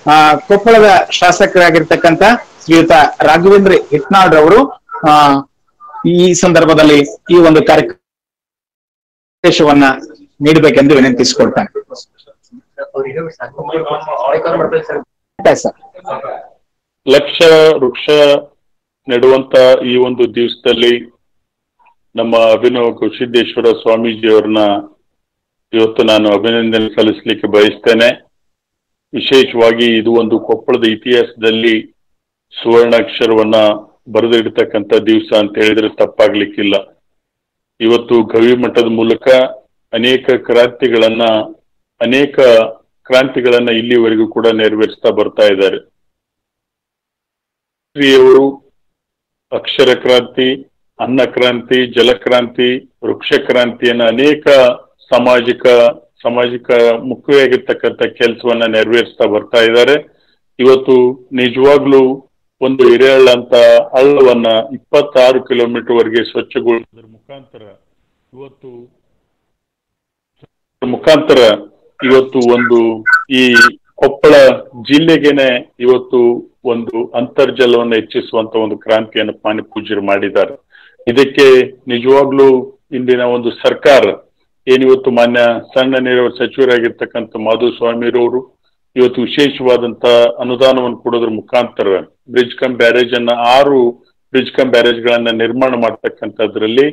ಆ, ಕೊಪ್ಪಳದ ಶಾಸಕರಾಗಿರ್ತಕ್ಕಂಥ ಶ್ರೀಯುತ ರಾಘವೇಂದ್ರ ಹಿಟ್ನಾಳ್ ರವರು ಆ, ಈ ಸಂದರ್ಭದಲ್ಲಿ ಈ ಒಂದು ಕಾರ್ಯಕ್ರಮವನ್ನ ನೀಡಬೇಕೆಂದು ವಿನಂತಿಸಿಕೊಳ್ತಾನೆ ಆಯ್ತು ಸರ್ ಲಕ್ಷ ವೃಕ್ಷ ನೆಡುವಂತ ಈ ಒಂದು ದಿವಸದಲ್ಲಿ ನಮ್ಮ ಅಭಿನವ ಕೌಶಿದ್ದೇಶ್ವರ ಸ್ವಾಮೀಜಿಯವ್ರನ್ನ ಇವತ್ತು ನಾನು ಅಭಿನಂದನೆ ಸಲ್ಲಿಸಲಿಕ್ಕೆ ಬಯಸ್ತೇನೆ ವಿಶೇಷವಾಗಿ ಇದು ಒಂದು ಕೊಪ್ಪಳದ ಇತಿಹಾಸದಲ್ಲಿ ಸುವರ್ಣಾಕ್ಷರವನ್ನ ಬರೆದಿಡ್ತಕ್ಕಂಥ ದಿವಸ ಅಂತ ಹೇಳಿದ್ರೆ ತಪ್ಪಾಗ್ಲಿಕ್ಕಿಲ್ಲ ಇವತ್ತು ಗವಿ ಮಠದ ಮೂಲಕ ಅನೇಕ ಕ್ರಾಂತಿಗಳನ್ನ ಅನೇಕ ಕ್ರಾಂತಿಗಳನ್ನ ಇಲ್ಲಿವರೆಗೂ ಕೂಡ ನೆರವೇರಿಸ್ತಾ ಬರ್ತಾ ಇದ್ದಾರೆ ಶ್ರೀಯವರು ಅಕ್ಷರ ಕ್ರಾಂತಿ ಅನ್ನ ಕ್ರಾಂತಿ ಜಲಕ್ರಾಂತಿ ವೃಕ್ಷ ಕ್ರಾಂತಿಯನ್ನ ಅನೇಕ ಸಾಮಾಜಿಕ ಸಾಮಾಜಿಕ ಮುಖ್ಯವಾಗಿರ್ತಕ್ಕಂಥ ಕೆಲಸವನ್ನ ನೆರವೇರಿಸ್ತಾ ಬರ್ತಾ ಇದ್ದಾರೆ ಇವತ್ತು ನಿಜವಾಗ್ಲೂ ಒಂದು ಹಿರೇಹಳ್ಳ ಅಂತ ಹಳ್ಳವನ್ನ ಇಪ್ಪತ್ತಾರು ಕಿಲೋಮೀಟರ್ ವರೆಗೆ ಸ್ವಚ್ಛಗೊಳಿಸೋದ್ರ ಮುಖಾಂತರ ಇವತ್ತು ಮುಖಾಂತರ ಇವತ್ತು ಒಂದು ಈ ಕೊಪ್ಪಳ ಜಿಲ್ಲೆಗೆನೆ ಇವತ್ತು ಒಂದು ಅಂತರ್ಜಲವನ್ನು ಹೆಚ್ಚಿಸುವಂತ ಒಂದು ಕ್ರಾಂತಿಯನ್ನು ಮಾನ್ಯ ಪೂಜ್ಯರು ಮಾಡಿದ್ದಾರೆ ಇದಕ್ಕೆ ನಿಜವಾಗ್ಲೂ ಇಂದಿನ ಒಂದು ಸರ್ಕಾರ ಏನಿವತ್ತು ಮಾನ್ಯ ಸಣ್ಣ ನೀರಾವರಿ ಸಚಿವರಾಗಿರ್ತಕ್ಕಂಥ ಮಾಧುಸ್ವಾಮಿರವರು ಇವತ್ತು ವಿಶೇಷವಾದಂತ ಅನುದಾನವನ್ನು ಕೊಡೋದ್ರ ಮುಖಾಂತರ ಬ್ರಿಡ್ಜ್ ಕಮ್ ಬ್ಯಾರೇಜ್ ಅನ್ನ ಆರು ಬ್ರಿಡ್ಜ್ ಕಮ್ ಬ್ಯಾರೇಜ್ ಗಳನ್ನ ನಿರ್ಮಾಣ ಮಾಡ್ತಕ್ಕಂಥದ್ರಲ್ಲಿ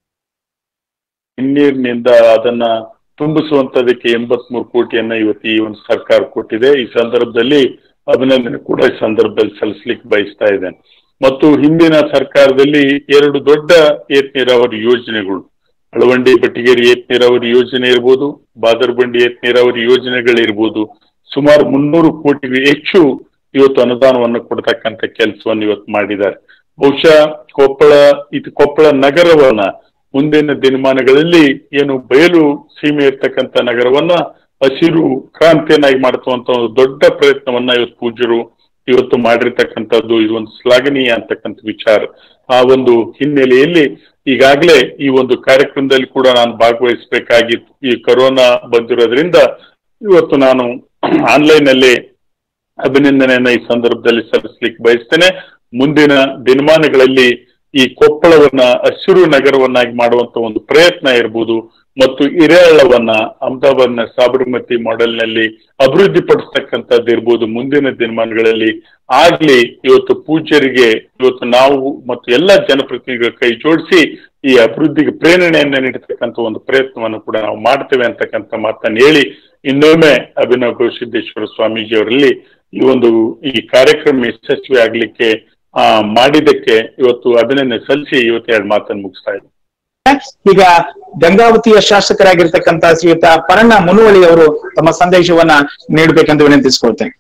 ಹಿನ್ನೀರಿನಿಂದ ಅದನ್ನ ತುಂಬಿಸುವಂತದಕ್ಕೆ ಎಂಬತ್ ಮೂರು ಕೋಟಿಯನ್ನ ಇವತ್ತು ಈ ಒಂದು ಸರ್ಕಾರ ಕೊಟ್ಟಿದೆ ಈ ಸಂದರ್ಭದಲ್ಲಿ ಅಭಿನಂದನೆ ಕೂಡ ಈ ಸಂದರ್ಭದಲ್ಲಿ ಸಲ್ಲಿಸ್ಲಿಕ್ಕೆ ಬಯಸ್ತಾ ಇದ್ದೇನೆ ಮತ್ತು ಹಿಂದಿನ ಸರ್ಕಾರದಲ್ಲಿ ಎರಡು ದೊಡ್ಡ ಏತ್ ನೀರಾವರಿ ಯೋಜನೆಗಳು ಅಳವಂಡಿ ಬಟ್ಟಿಗೇರಿ ಏತ್ ನೀರಾವರಿ ಯೋಜನೆ ಇರ್ಬೋದು ಬಾದರ್ಬಂಡಿ ಏತ್ ನೀರಾವರಿ ಯೋಜನೆಗಳಿರ್ಬೋದು ಸುಮಾರು ಮುನ್ನೂರು ಕೋಟಿಗೂ ಹೆಚ್ಚು ಇವತ್ತು ಅನುದಾನವನ್ನು ಕೊಡ್ತಕ್ಕಂಥ ಕೆಲಸವನ್ನು ಇವತ್ತು ಮಾಡಿದ್ದಾರೆ ಬಹುಶಃ ಕೊಪ್ಪಳ ಇದು ಕೊಪ್ಪಳ ನಗರವನ್ನ ಮುಂದಿನ ದಿನಮಾನಗಳಲ್ಲಿ ಏನು ಬಯಲು ಸೀಮೆ ಇರ್ತಕ್ಕಂಥ ನಗರವನ್ನ ಹಸಿರು ಕ್ರಾಂತಿಯನ್ನಾಗಿ ಮಾಡುವಂತ ಒಂದು ದೊಡ್ಡ ಪ್ರಯತ್ನವನ್ನ ಇವತ್ತು ಪೂಜ್ಯರು ಇವತ್ತು ಮಾಡಿರ್ತಕ್ಕಂಥದ್ದು ಇದು ಒಂದು ಶ್ಲಾಘನೀಯ ಅಂತಕ್ಕಂಥ ವಿಚಾರ ಆ ಒಂದು ಹಿನ್ನೆಲೆಯಲ್ಲಿ ಈಗಾಗಲೇ ಈ ಒಂದು ಕಾರ್ಯಕ್ರಮದಲ್ಲಿ ಕೂಡ ನಾನು ಭಾಗವಹಿಸಬೇಕಾಗಿತ್ತು ಈ ಕೊರೋನಾ ಬಂದಿರೋದ್ರಿಂದ ಇವತ್ತು ನಾನು ಆನ್ಲೈನ್ ಅಲ್ಲಿ ಅಭಿನಂದನೆಯನ್ನ ಈ ಸಂದರ್ಭದಲ್ಲಿ ಸಲ್ಲಿಸ್ಲಿಕ್ಕೆ ಬಯಸ್ತೇನೆ ಮುಂದಿನ ದಿನಮಾನಗಳಲ್ಲಿ ಈ ಕೊಪ್ಪಳವನ್ನ ಹಸಿರು ನಗರವನ್ನಾಗಿ ಮಾಡುವಂತ ಒಂದು ಪ್ರಯತ್ನ ಇರ್ಬೋದು ಮತ್ತು ಹಿರೇಹಳ್ಳವನ್ನ ಅಹಮದಾಬಾದ್ನ ಸಾಬರಮತಿ ಮಾಡೆಲ್ ನಲ್ಲಿ ಅಭಿವೃದ್ಧಿ ಪಡಿಸ್ತಕ್ಕಂಥದ್ದು ಇರ್ಬೋದು ಮುಂದಿನ ದಿನಮಾನಗಳಲ್ಲಿ ಆಗ್ಲಿ ಇವತ್ತು ಪೂಜ್ಯರಿಗೆ ಇವತ್ತು ನಾವು ಮತ್ತು ಎಲ್ಲ ಜನಪ್ರತಿನಿಧಿಗಳ ಕೈ ಜೋಡಿಸಿ ಈ ಅಭಿವೃದ್ಧಿಗೆ ಪ್ರೇರಣೆಯನ್ನ ನೀಡತಕ್ಕಂಥ ಒಂದು ಪ್ರಯತ್ನವನ್ನು ಕೂಡ ನಾವು ಮಾಡ್ತೇವೆ ಅಂತಕ್ಕಂಥ ಮಾತನ್ನು ಹೇಳಿ ಇನ್ನೊಮ್ಮೆ ಅಭಿನವ್ ಗೌಸಿದ್ದೇಶ್ವರ ಸ್ವಾಮೀಜಿ ಅವರಲ್ಲಿ ಈ ಒಂದು ಈ ಕಾರ್ಯಕ್ರಮ ಯಶಸ್ವಿ ಆಗ್ಲಿಕ್ಕೆ ಆ ಮಾಡಿದ್ದಕ್ಕೆ ಇವತ್ತು ಅಭಿನಂದನೆ ಸಲ್ಲಿಸಿ ಇವತ್ತು ಎರಡು ಮಾತನ್ನು ಮುಗಿಸ್ತಾ ಇದ್ದೀನಿ ಈಗ ಗಂಗಾವತಿಯ ಶಾಸಕರಾಗಿರ್ತಕ್ಕಂಥ ಶ್ರೀಯುತ ಪರಣ್ಣ ಮುನುವಳಿ ಅವರು ತಮ್ಮ ಸಂದೇಶವನ್ನ ನೀಡಬೇಕೆಂದು ವಿನಂತಿಸಿಕೊಳ್ತೇನೆ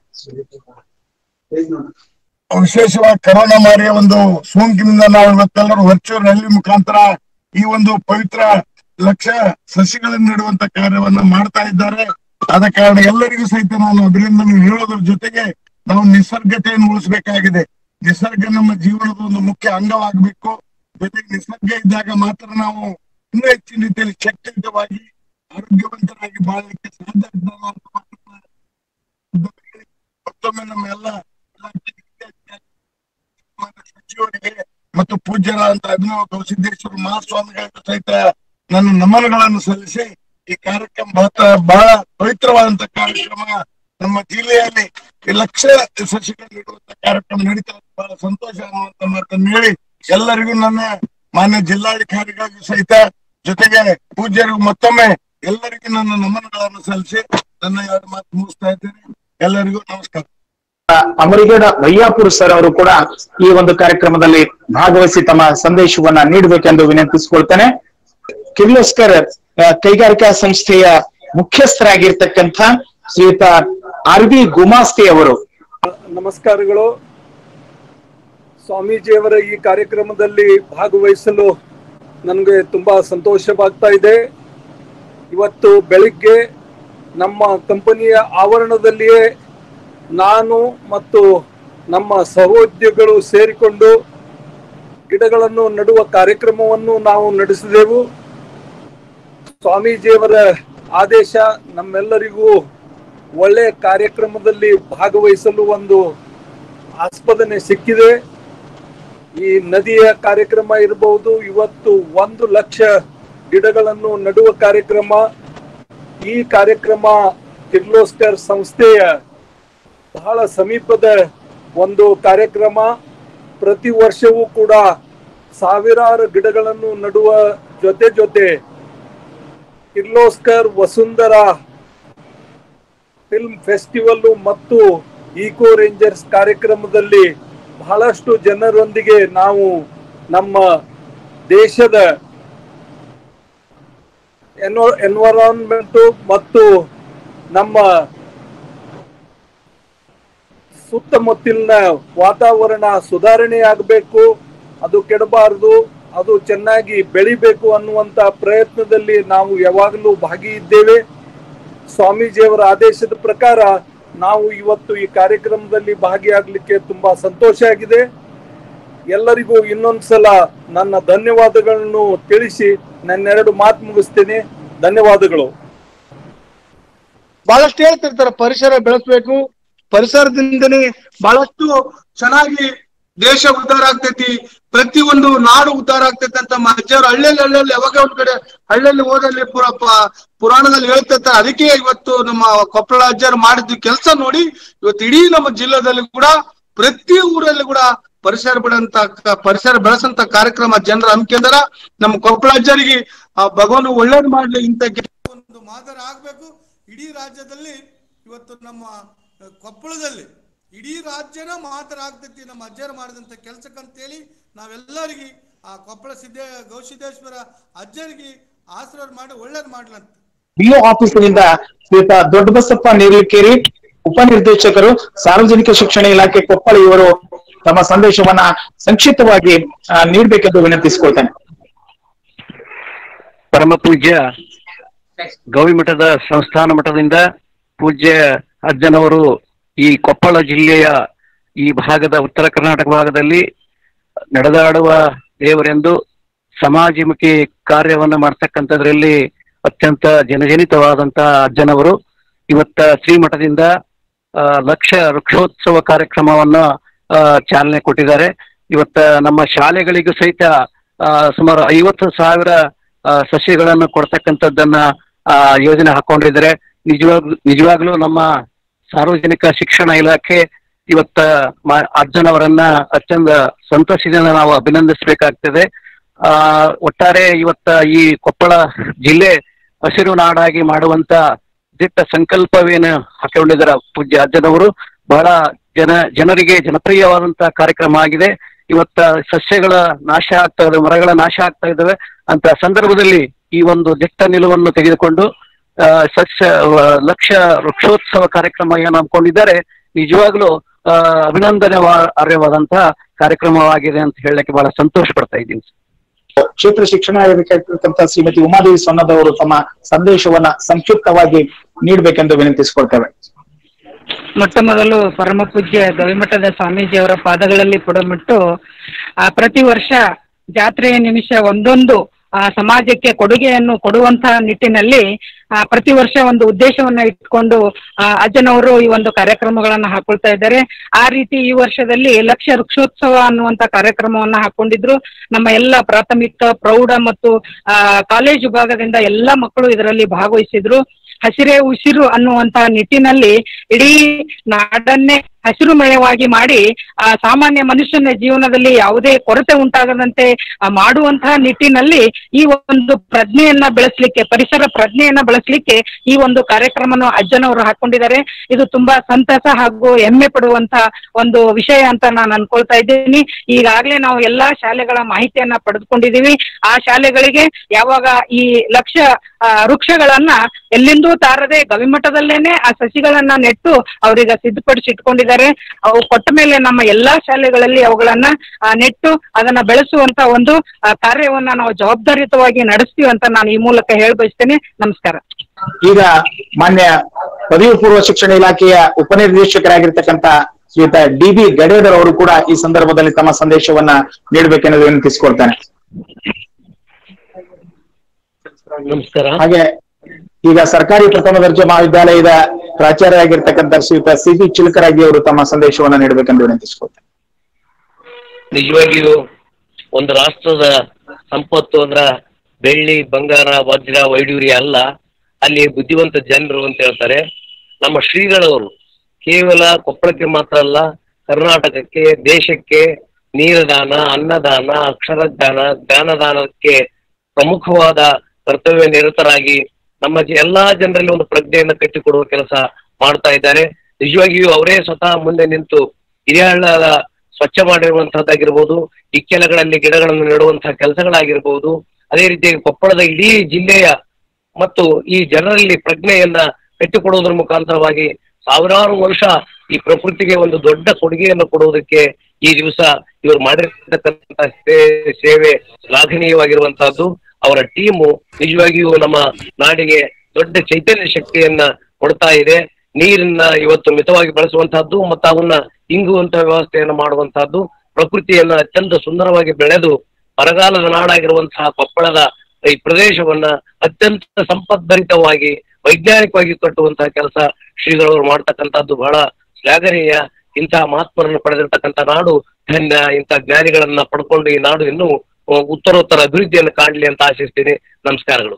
ವಿಶೇಷವಾಗಿ ಕರೋನಾ ಮಾರಿಯ ಒಂದು ಸೋಂಕಿನಿಂದ ನಾವು ಇವತ್ತೆಲ್ಲರೂ ವರ್ಚುವಲ್ ರ್ಯಾಲಿ ಮುಖಾಂತರ ಈ ಒಂದು ಪವಿತ್ರ ಲಕ್ಷ ಸಸಿಗಳನ್ನು ನೆಡುವಂತ ಕಾರ್ಯವನ್ನ ಮಾಡ್ತಾ ಇದ್ದಾರೆ ಆದ ಕಾರಣ ಎಲ್ಲರಿಗೂ ಸಹಿತ ನಾನು ಅಭಿನಂದನೆ ಹೇಳೋದ್ರ ಜೊತೆಗೆ ನಾವು ನಿಸರ್ಗತೆಯನ್ನು ಉಳಿಸಬೇಕಾಗಿದೆ ನಿಸರ್ಗ ನಮ್ಮ ಜೀವನದ ಒಂದು ಮುಖ್ಯ ಅಂಗವಾಗಬೇಕು ಜೊತೆಗೆ ನಿಸರ್ಗ ಇದ್ದಾಗ ಮಾತ್ರ ನಾವು ಇನ್ನೂ ಹೆಚ್ಚಿನ ರೀತಿಯಲ್ಲಿ ಶಕ್ತಿಯುತವಾಗಿ ಆರೋಗ್ಯವಂತರಾಗಿ ಬಾಳಲಿಕ್ಕೆ ಸಾಧ್ಯ ಆಗ್ತದೆ ಅನ್ನೋ ಮಾತನ್ನ ಮತ್ತೊಮ್ಮೆ ನಮ್ಮ ಎಲ್ಲ ಇಲಾಖೆ ಮಾನ್ಯ ಸಚಿವರಿಗೆ ಮತ್ತು ಪೂಜ್ಯರಾದಂತ ಅಭಿನವ ಗೌಸಿದ್ದೇಶ್ವರ ಮಹಾಸ್ವಾಮಿಗಳಿಗೂ ಸಹಿತ ನನ್ನ ನಮನಗಳನ್ನು ಸಲ್ಲಿಸಿ ಈ ಕಾರ್ಯಕ್ರಮ ಬಹಳ ಬಹಳ ಪವಿತ್ರವಾದಂತ ಕಾರ್ಯಕ್ರಮ ನಮ್ಮ ಜಿಲ್ಲೆಯಲ್ಲಿ ಈ ಲಕ್ಷ ಸಸಿಗಳು ನೀಡುವಂತ ಕಾರ್ಯಕ್ರಮ ನಡೀತಾ ಇದೆ. ಬಹಳ ಸಂತೋಷ ಅನ್ನುವಂತ ಮಾತನ್ನು ಹೇಳಿ ಎಲ್ಲರಿಗೂ ನನ್ನ ಮಾನ್ಯ ಜಿಲ್ಲಾಧಿಕಾರಿಗಳಿಗೂ ಸಹಿತ ಜೊತೆಗೆ ಪೂಜ್ಯರಿಗೂ ಮತ್ತೊಮ್ಮೆ ಎಲ್ಲರಿಗೂ ನನ್ನ ನಮನಗಳನ್ನು ಸಲ್ಲಿಸಿ ನನ್ನ ಎರಡು ಮಾತು ಮುಗಿಸ್ತಾ ಇದ್ದೇನೆ ಎಲ್ಲರಿಗೂ ನಮಸ್ಕಾರ ಅಮರಿಗಡ ವಯ್ಯಾಪುರ ಸರ್ ಅವರು ಕೂಡ ಈ ಒಂದು ಕಾರ್ಯಕ್ರಮದಲ್ಲಿ ಭಾಗವಹಿಸಿ ತಮ್ಮ ಸಂದೇಶವನ್ನ ನೀಡಬೇಕೆಂದು ವಿನಂತಿಸಿಕೊಳ್ತೇನೆ ಕಿರ್ಲೋಸ್ಕರ್ ಆ, ಕೈಗಾರಿಕಾ ಸಂಸ್ಥೆಯ ಮುಖ್ಯಸ್ಥರಾಗಿರ್ತಕ್ಕಂಥ ಶ್ರೀಯುತ ಆರ್ ಬಿ ಗುಮಾಸ್ತಿ ಅವರು ನಮಸ್ಕಾರಗಳು ಸ್ವಾಮೀಜಿಯವರ ಈ ಕಾರ್ಯಕ್ರಮದಲ್ಲಿ ಭಾಗವಹಿಸಲು ನನಗೆ ತುಂಬಾ ಸಂತೋಷವಾಗ್ತಾ ಇದೆ ಇವತ್ತು ಬೆಳಿಗ್ಗೆ ನಮ್ಮ ಕಂಪನಿಯ ಆವರಣದಲ್ಲಿಯೇ ನಾನು ಮತ್ತು ನಮ್ಮ ಸಹೋದ್ಯೋಗಿಗಳು ಸೇರಿಕೊಂಡು ಗಿಡಗಳನ್ನು ನೆಡುವ ಕಾರ್ಯಕ್ರಮವನ್ನು ನಾವು ನಡೆಸಿದೆವು ಸ್ವಾಮೀಜಿಯವರ ಆದೇಶ ನಮ್ಮೆಲ್ಲರಿಗೂ ಒಳ್ಳೆಯ ಕಾರ್ಯಕ್ರಮದಲ್ಲಿ ಭಾಗವಹಿಸಲು ಒಂದು ಆಸ್ಪದನೆ ಸಿಕ್ಕಿದೆ ಈ ನದಿಯ ಕಾರ್ಯಕ್ರಮ ಇರಬಹುದು ಇವತ್ತು ಒಂದು ಲಕ್ಷ ಗಿಡಗಳನ್ನು ನೆಡುವ ಕಾರ್ಯಕ್ರಮ ಈ ಕಾರ್ಯಕ್ರಮ ಕಿರ್ಲೋಸ್ಕರ್ ಸಂಸ್ಥೆಯ ಬಹಳ ಸಮೀಪದ ಒಂದು ಕಾರ್ಯಕ್ರಮ ಪ್ರತಿ ವರ್ಷವೂ ಕೂಡ ಸಾವಿರಾರು ಗಿಡಗಳನ್ನು ನೆಡುವ ಜೊತೆ ಜೊತೆ ಕಿರ್ಲೋಸ್ಕರ್ ವಸುಂಧರ ಫಿಲ್ಮ್ ಫೆಸ್ಟಿವಲ್ ಮತ್ತು ಈಕೋ ರೇಂಜರ್ಸ್ ಕಾರ್ಯಕ್ರಮದಲ್ಲಿ ಬಹಳಷ್ಟು ಜನರೊಂದಿಗೆ ನಾವು ನಮ್ಮ ದೇಶದ ಎನ್ವ ಎನ್ವರಾನ್ಮೆಂಟ್ ಮತ್ತು ನಮ್ಮ ಸುತ್ತಮುತ್ತಲಿನ ವಾತಾವರಣ ಸುಧಾರಣೆ ಆಗಬೇಕು ಅದು ಕೆಡಬಾರದು ಅದು ಚೆನ್ನಾಗಿ ಬೆಳಿಬೇಕು ಅನ್ನುವಂತ ಪ್ರಯತ್ನದಲ್ಲಿ ನಾವು ಯಾವಾಗಲೂ ಭಾಗಿಯಿದ್ದೇವೆ ಸ್ವಾಮೀಜಿಯವರ ಆದೇಶದ ಪ್ರಕಾರ ನಾವು ಇವತ್ತು ಈ ಕಾರ್ಯಕ್ರಮದಲ್ಲಿ ಭಾಗಿಯಾಗಲಿಕ್ಕೆ ತುಂಬಾ ಸಂತೋಷ ಆಗಿದೆ ಎಲ್ಲರಿಗೂ ಇನ್ನೊಂದ್ಸಲ ನನ್ನ ಧನ್ಯವಾದಗಳನ್ನು ತಿಳಿಸಿ ನನ್ನೆರಡು ಮಾತು ಮುಗಿಸ್ತೇನೆ ಧನ್ಯವಾದಗಳು ಬಹಳಷ್ಟು ಹೇಳ್ತಿರ್ತಾರೆ ಪರಿಸರ ಬೆಳೆಸ್ಬೇಕು ಪರಿಸರದಿಂದನೇ ಬಹಳಷ್ಟು ಚೆನ್ನಾಗಿ ದೇಶ ಉದ್ಧಾರ ಆಗ್ತೈತಿ ಪ್ರತಿಯೊಂದು ನಾಡು ಉದ್ಧಾರ ಆಗ್ತೈತಿ ಅಂತ ನಮ್ಮ ಅಜ್ಜರು ಹಳ್ಳಿಯಲ್ಲಿ ಹಳ್ಳಿಯಲ್ಲಿ ಯಾವಾಗ ಒಂದ್ ಕಡೆ ಹಳ್ಳಿಯಲ್ಲಿ ಹೋದಲ್ಲಿ ಪುರ ಪ- ಪುರಾಣದಲ್ಲಿ ಹೇಳ್ತಿರ್ತಾರೆ ಅದಕ್ಕೆ ಇವತ್ತು ನಮ್ಮ ಕೊಪ್ಪಳ ಅಜ್ಜರು ಮಾಡಿದ ಕೆಲಸ ನೋಡಿ ಇವತ್ತು ಇಡೀ ನಮ್ಮ ಜಿಲ್ಲೆದಲ್ಲಿ ಕೂಡ ಪ್ರತಿ ಊರಲ್ಲಿ ಕೂಡ ಪರಿಸರ ಬಿಡಂತ ಕ- ಪರಿಸರ ಬೆಳೆಸಂತ ಕಾರ್ಯಕ್ರಮ ಜನರ ಹಮ್ಮಿಕೊಂಡಾರ ನಮ್ಮ ಕೊಪ್ಪಳ ಅಜ್ಜರಿಗೆ ಆ ಭಗವಾನ್ ಒಳ್ಳೇದು ಮಾಡ್ಲಿ ಇಂತ ಒಂದು ಮಾದರಿ ಆಗ್ಬೇಕು ಇಡೀ ರಾಜ್ಯದಲ್ಲಿ ಇವತ್ತು ನಮ್ಮ ಅಹ್, ಕೊಪ್ಪಳದಲ್ಲಿ ಇಡೀ ರಾಜ್ಯನ ಮಾತ್ರ ಆಗ್ತೈತಿ ನಮ್ಮ ಅಜ್ಜರು ಮಾಡಿದಂತ ಕೆಲ್ಸಕ್ಕಂತೇಳಿ ನಾವೆಲ್ಲರಿಗೆ ಆ ಕೊಪ್ಪಳ ಸಿದ್ದೇ ಗೌಸಿದ್ದೇಶ್ವರ ಅಜ್ಜರಿಗೆ ಆಶೀರ್ವಾದ ಮಾಡಿ ಒಳ್ಳೇದು ಮಾಡ್ಲಂತ ಬಿಒ ಆಫೀಸಿನಿಂದ ಶ್ರೀಯುತ ದೊಡ್ಡಬಸಪ್ಪ ನೇರ್ಲಿಕೇರಿ ಉಪನಿರ್ದೇಶಕರು ಸಾರ್ವಜನಿಕ ಶಿಕ್ಷಣ ಇಲಾಖೆ ಕೊಪ್ಪಳ ಇವರು ತಮ್ಮ ಸಂದೇಶವನ್ನ ಸಂಕ್ಷಿಪ್ತವಾಗಿ ಆ, ನೀಡ್ಬೇಕೆಂದು ವಿನಂತಿಸಿಕೊಳ್ತೇನೆ ಪರಮ ಪೂಜ್ಯ ಗೌರಿಮಠದ ಸಂಸ್ಥಾನ ಮಠದಿಂದ ಪೂಜ್ಯ ಅಜ್ಜನವರು ಈ ಕೊಪ್ಪಳ ಜಿಲ್ಲೆಯ ಈ ಭಾಗದ ಉತ್ತರ ಕರ್ನಾಟಕ ಭಾಗದಲ್ಲಿ ನಡೆದಾಡುವ ದೇವರೆಂದು ಸಮಾಜಮುಖಿ ಕಾರ್ಯವನ್ನು ಮಾಡ್ತಕ್ಕಂಥದ್ರಲ್ಲಿ ಅತ್ಯಂತ ಜನಜನಿತವಾದಂತಹ ಅಜ್ಜನವರು ಇವತ್ತ ಶ್ರೀಮಠದಿಂದ ಆ, ಲಕ್ಷ ವೃಕ್ಷೋತ್ಸವ ಕಾರ್ಯಕ್ರಮವನ್ನ ಆ, ಚಾಲನೆ ಕೊಟ್ಟಿದ್ದಾರೆ ಇವತ್ತ ನಮ್ಮ ಶಾಲೆಗಳಿಗೂ ಸಹಿತ ಆ, ಸುಮಾರು ಐವತ್ತು ಸಾವಿರ ಆ, ಸಸ್ಯಗಳನ್ನು ಕೊಡ್ತಕ್ಕಂಥದ್ದನ್ನ ಆ, ಯೋಜನೆ ಹಾಕೊಂಡಿದ್ದಾರೆ ನಿಜವಾಗ್ ನಿಜವಾಗ್ಲೂ ನಮ್ಮ ಸಾರ್ವಜನಿಕ ಶಿಕ್ಷಣ ಇಲಾಖೆ ಇವತ್ತ ಮ- ಅಜ್ಜನವರನ್ನ ಅತ್ಯಂತ ಸಂತೋಷದಿಂದ ನಾವು ಅಭಿನಂದಿಸಬೇಕಾಗ್ತದೆ ಆ ಒಟ್ಟಾರೆ ಇವತ್ತ ಈ ಕೊಪ್ಪಳ ಜಿಲ್ಲೆ ಹಸಿರು ನಾಡಾಗಿ ಮಾಡುವಂತ ದಿಟ್ಟ ಸಂಕಲ್ಪವೇನು ಹಾಕೊಂಡಿದ್ದಾರೆ ಪೂಜ್ಯ ಅಜ್ಜನವರು ಬಹಳ ಜನ ಜನರಿಗೆ ಜನಪ್ರಿಯವಾದಂತ ಕಾರ್ಯಕ್ರಮ ಆಗಿದೆ ಇವತ್ತ ಸಸ್ಯಗಳ ನಾಶ ಆಗ್ತಾ ಇದೆ ಮರಗಳ ನಾಶ ಆಗ್ತಾ ಇದ್ದಾವೆ ಅಂತ ಸಂದರ್ಭದಲ್ಲಿ ಈ ಒಂದು ದಿಟ್ಟ ನಿಲುವನ್ನು ತೆಗೆದುಕೊಂಡು ಆ, ಸಸ್ಯ ಆ, ಲಕ್ಷ ವೃಕ್ಷೋತ್ಸವ ಕಾರ್ಯಕ್ರಮ ಏನು ಹಮ್ಮಿಕೊಂಡಿದ್ದಾರೆ ನಿಜವಾಗ್ಲೂ ಆ, ಅಭಿನಂದನೆ ಅರ್ಹವಾದಂತಹ ಕಾರ್ಯಕ್ರಮವಾಗಿದೆ ಅಂತ ಹೇಳಲಿಕ್ಕೆ ಬಹಳ ಸಂತೋಷ ಪಡ್ತಾ ಇದ್ದೀನಿ ಕ್ಷೇತ್ರ ಶಿಕ್ಷಣಾಧಿಕಾರಿರ್ತಕ್ಕಂಥ ಶ್ರೀಮತಿ ಉಮಾದೇವಿ ಸೊನ್ನದವರು ತಮ್ಮ ಸಂದೇಶವನ್ನ ಸಂಕ್ಷಿಪ್ತವಾಗಿ ನೀಡಬೇಕೆಂದು ವಿನಂತಿಸಿಕೊಳ್ತೇವೆ ಮೊಟ್ಟ ಮೊದಲು ಪರಮ ಪೂಜ್ಯ ಗವಿಮಠದ ಸ್ವಾಮೀಜಿಯವರ ಪಾದಗಳಲ್ಲಿ ಪುಡಮಿಟ್ಟು ಆ ಪ್ರತಿ ವರ್ಷ ಜಾತ್ರೆಯ ನಿಮಿಷ ಒಂದೊಂದು ಆ ಸಮಾಜಕ್ಕೆ ಕೊಡುಗೆಯನ್ನು ಕೊಡುವಂತಹ ನಿಟ್ಟಿನಲ್ಲಿ ಆ ಪ್ರತಿ ವರ್ಷ ಒಂದು ಉದ್ದೇಶವನ್ನ ಇಟ್ಕೊಂಡು ಆ ಅಜ್ಜನವರು ಈ ಒಂದು ಕಾರ್ಯಕ್ರಮಗಳನ್ನ ಹಾಕೊಳ್ತಾ ಇದ್ದಾರೆ ಆ ರೀತಿ ಈ ವರ್ಷದಲ್ಲಿ ಲಕ್ಷ ವೃಕ್ಷೋತ್ಸವ ಅನ್ನುವಂತ ಕಾರ್ಯಕ್ರಮವನ್ನ ಹಾಕೊಂಡಿದ್ರು ನಮ್ಮ ಎಲ್ಲ ಪ್ರಾಥಮಿಕ ಪ್ರೌಢ ಮತ್ತು ಆ ಕಾಲೇಜು ವಿಭಾಗದಿಂದ ಎಲ್ಲ ಮಕ್ಕಳು ಇದರಲ್ಲಿ ಭಾಗವಹಿಸಿದ್ರು ಹಸಿರೇ ಉಸಿರು ಅನ್ನುವಂತ ನಿಟ್ಟಿನಲ್ಲಿ ಇಡೀ ನಾಡನ್ನೇ ಹಸಿರುಮಯವಾಗಿ ಮಾಡಿ ಆ ಸಾಮಾನ್ಯ ಮನುಷ್ಯನ ಜೀವನದಲ್ಲಿ ಯಾವುದೇ ಕೊರತೆ ಉಂಟಾಗದಂತೆ ಆ, ಮಾಡುವಂತಹ ನಿಟ್ಟಿನಲ್ಲಿ ಈ ಒಂದು ಪ್ರಜ್ಞೆಯನ್ನ ಬೆಳೆಸಲಿಕ್ಕೆ ಪರಿಸರ ಪ್ರಜ್ಞೆಯನ್ನ ಬೆಳೆಸಲಿಕ್ಕೆ ಈ ಒಂದು ಕಾರ್ಯಕ್ರಮನ ಅಜ್ಜನವರು ಹಾಕೊಂಡಿದ್ದಾರೆ ಇದು ತುಂಬಾ ಸಂತಸ ಹಾಗೂ ಹೆಮ್ಮೆ ಪಡುವಂತ ಒಂದು ವಿಷಯ ಅಂತ ನಾನು ಅನ್ಕೊಳ್ತಾ ಇದ್ದೀನಿ ಈಗಾಗಲೇ ನಾವು ಎಲ್ಲಾ ಶಾಲೆಗಳ ಮಾಹಿತಿಯನ್ನ ಪಡೆದುಕೊಂಡಿದೀವಿ ಆ ಶಾಲೆಗಳಿಗೆ ಯಾವಾಗ ಈ ಲಕ್ಷ ಆ, ವೃಕ್ಷಗಳನ್ನ ಎಲ್ಲಿಂದೂ ತಾರದೆ ಗವಿಮಠದಲ್ಲೇನೆ ಆ ಸಸಿಗಳನ್ನ ನೆಟ್ಟು ಅವ್ರೀಗ ಸಿದ್ಧಪಡಿಸಿ ಇಟ್ಕೊಂಡಿದ್ದಾರೆ ಅವು ಕೊಟ್ಟ ಮೇಲೆ ನಮ್ಮ ಎಲ್ಲಾ ಶಾಲೆಗಳಲ್ಲಿ ಅವುಗಳನ್ನ ಆ, ನೆಟ್ಟು ಅದನ್ನ ಬೆಳೆಸುವಂತ ಒಂದು ಆ, ಕಾರ್ಯವನ್ನ ನಾವು ಜವಾಬ್ದಾರಿಯುತವಾಗಿ ನಡೆಸ್ತೀವಿ ಅಂತ ನಾನು ಈ ಮೂಲಕ ಹೇಳ ಬಯಸ್ತೇನೆ ನಮಸ್ಕಾರ ಈಗ ಮಾನ್ಯ ಪದವಿ ಪೂರ್ವ ಶಿಕ್ಷಣ ಇಲಾಖೆಯ ಉಪನಿರ್ದೇಶಕರಾಗಿರ್ತಕ್ಕಂಥ ಶ್ರೀಯುತ ಡಿ ಬಿ ಗಡೇದರ್ ಅವರು ಕೂಡ ಈ ಸಂದರ್ಭದಲ್ಲಿ ತಮ್ಮ ಸಂದೇಶವನ್ನ ನೀಡಬೇಕೆಂದು ವಿನಂತಿಸಿಕೊಳ್ತಾನೆ ನಮಸ್ಕಾರ ಹಾಗೆ ಈಗ ಸರ್ಕಾರಿ ಪ್ರಥಮ ದರ್ಜೆ ಮಹಾವಿದ್ಯಾಲಯದ ಪ್ರಾಚಾರ್ಯ ಆಗಿರ್ತಕ್ಕಂಥ ಶ್ರೀಯುತ ಸಿ ಬಿ ಚಿಲಕರಾಗಿ ಅವರು ತಮ್ಮ ಸಂದೇಶವನ್ನ ನೀಡಬೇಕೆಂದು ವಿನಂತಿಸ್ಕೊಳ್ತೇನೆ ನಿಜವಾಗಿಯೂ ಒಂದು ರಾಷ್ಟ್ರದ ಸಂಪತ್ತು ಅಂದ್ರ ಬೆಳ್ಳಿ ಬಂಗಾರ ವಜ್ರ ವೈಡೂರ್ಯ ಅಲ್ಲ ಅಲ್ಲಿ ಬುದ್ಧಿವಂತ ಜನರು ಅಂತ ಹೇಳ್ತಾರೆ ನಮ್ಮ ಶ್ರೀಗಳವರು ಕೇವಲ ಕೊಪ್ಪಳಕ್ಕೆ ಮಾತ್ರ ಅಲ್ಲ ಕರ್ನಾಟಕಕ್ಕೆ ದೇಶಕ್ಕೆ ನೀರದಾನ ಅನ್ನದಾನ ಅಕ್ಷರದಾನ ಜ್ಞಾನದಾನಕ್ಕೆ ಪ್ರಮುಖವಾದ ಕರ್ತವ್ಯ ನಿರತರಾಗಿ ನಮ್ಮ ಜ- ಎಲ್ಲಾ ಜನರಲ್ಲಿ ಒಂದು ಪ್ರಜ್ಞೆಯನ್ನು ಕಟ್ಟಿಕೊಡುವ ಕೆಲಸ ಮಾಡ್ತಾ ಇದ್ದಾರೆ ನಿಜವಾಗಿಯೂ ಅವರೇ ಸ್ವತಃ ಮುಂದೆ ನಿಂತು ಹಿರಿಯಳ್ಳದ ಸ್ವಚ್ಛ ಮಾಡಿರುವಂತಹದ್ದಾಗಿರ್ಬೋದು ಇಕ್ಕೆಲಗಳಲ್ಲಿ ಗಿಡಗಳನ್ನು ನೆಡುವಂತಹ ಕೆಲಸಗಳಾಗಿರ್ಬೋದು ಅದೇ ರೀತಿ ಕೊಪ್ಪಳದ ಇಡೀ ಜಿಲ್ಲೆಯ ಮತ್ತು ಈ ಜನರಲ್ಲಿ ಪ್ರಜ್ಞೆಯನ್ನ ಕಟ್ಟಿಕೊಡುವುದರ ಮುಖಾಂತರವಾಗಿ ಸಾವಿರಾರು ವರ್ಷ ಈ ಪ್ರಕೃತಿಗೆ ಒಂದು ದೊಡ್ಡ ಕೊಡುಗೆಯನ್ನು ಕೊಡುವುದಕ್ಕೆ ಈ ದಿವಸ ಇವರು ಮಾಡಿರ್ತಕ್ಕಂಥ ಸೇ- ಸೇವೆ ಶ್ಲಾಘನೀಯವಾಗಿರುವಂತಹದ್ದು ಅವರ ಟೀಮು ನಿಜವಾಗಿಯೂ ನಮ್ಮ ನಾಡಿಗೆ ದೊಡ್ಡ ಚೈತನ್ಯ ಶಕ್ತಿಯನ್ನ ಕೊಡ್ತಾ ಇದೆ ನೀರನ್ನ ಇವತ್ತು ಮಿತವಾಗಿ ಬಳಸುವಂತಹದ್ದು ಮತ್ತು ಅವನ್ನ ಇಂಗುವಂತಹ ವ್ಯವಸ್ಥೆಯನ್ನು ಮಾಡುವಂತಹದ್ದು ಪ್ರಕೃತಿಯನ್ನ ಅತ್ಯಂತ ಸುಂದರವಾಗಿ ಬೆಳೆದು ಬರಗಾಲದ ನಾಡಾಗಿರುವಂತಹ ಕೊಪ್ಪಳದ ಈ ಪ್ರದೇಶವನ್ನ ಅತ್ಯಂತ ಸಂಪದ್ಭರಿತವಾಗಿ ವೈಜ್ಞಾನಿಕವಾಗಿ ಕಟ್ಟುವಂತಹ ಕೆಲಸ ಶ್ರೀಗಳವರು ಮಾಡ್ತಕ್ಕಂಥದ್ದು ಬಹಳ ಶ್ಲಾಘನೀಯ ಇಂತಹ ಮಹಾತ್ಮರನ್ನು ಪಡೆದಿರ್ತಕ್ಕಂಥ ನಾಡು ಧನ್ಯ ಇಂತಹ ಜ್ಞಾನಿಗಳನ್ನ ಪಡ್ಕೊಂಡು ಈ ನಾಡು ಇನ್ನೂ ಆ, ಉತ್ತರೋತ್ತರ ಅಭಿವೃದ್ಧಿಯನ್ನು ಕಾಣಲಿ ಅಂತ ಆಶಿಸ್ತೀನಿ ನಮಸ್ಕಾರಗಳು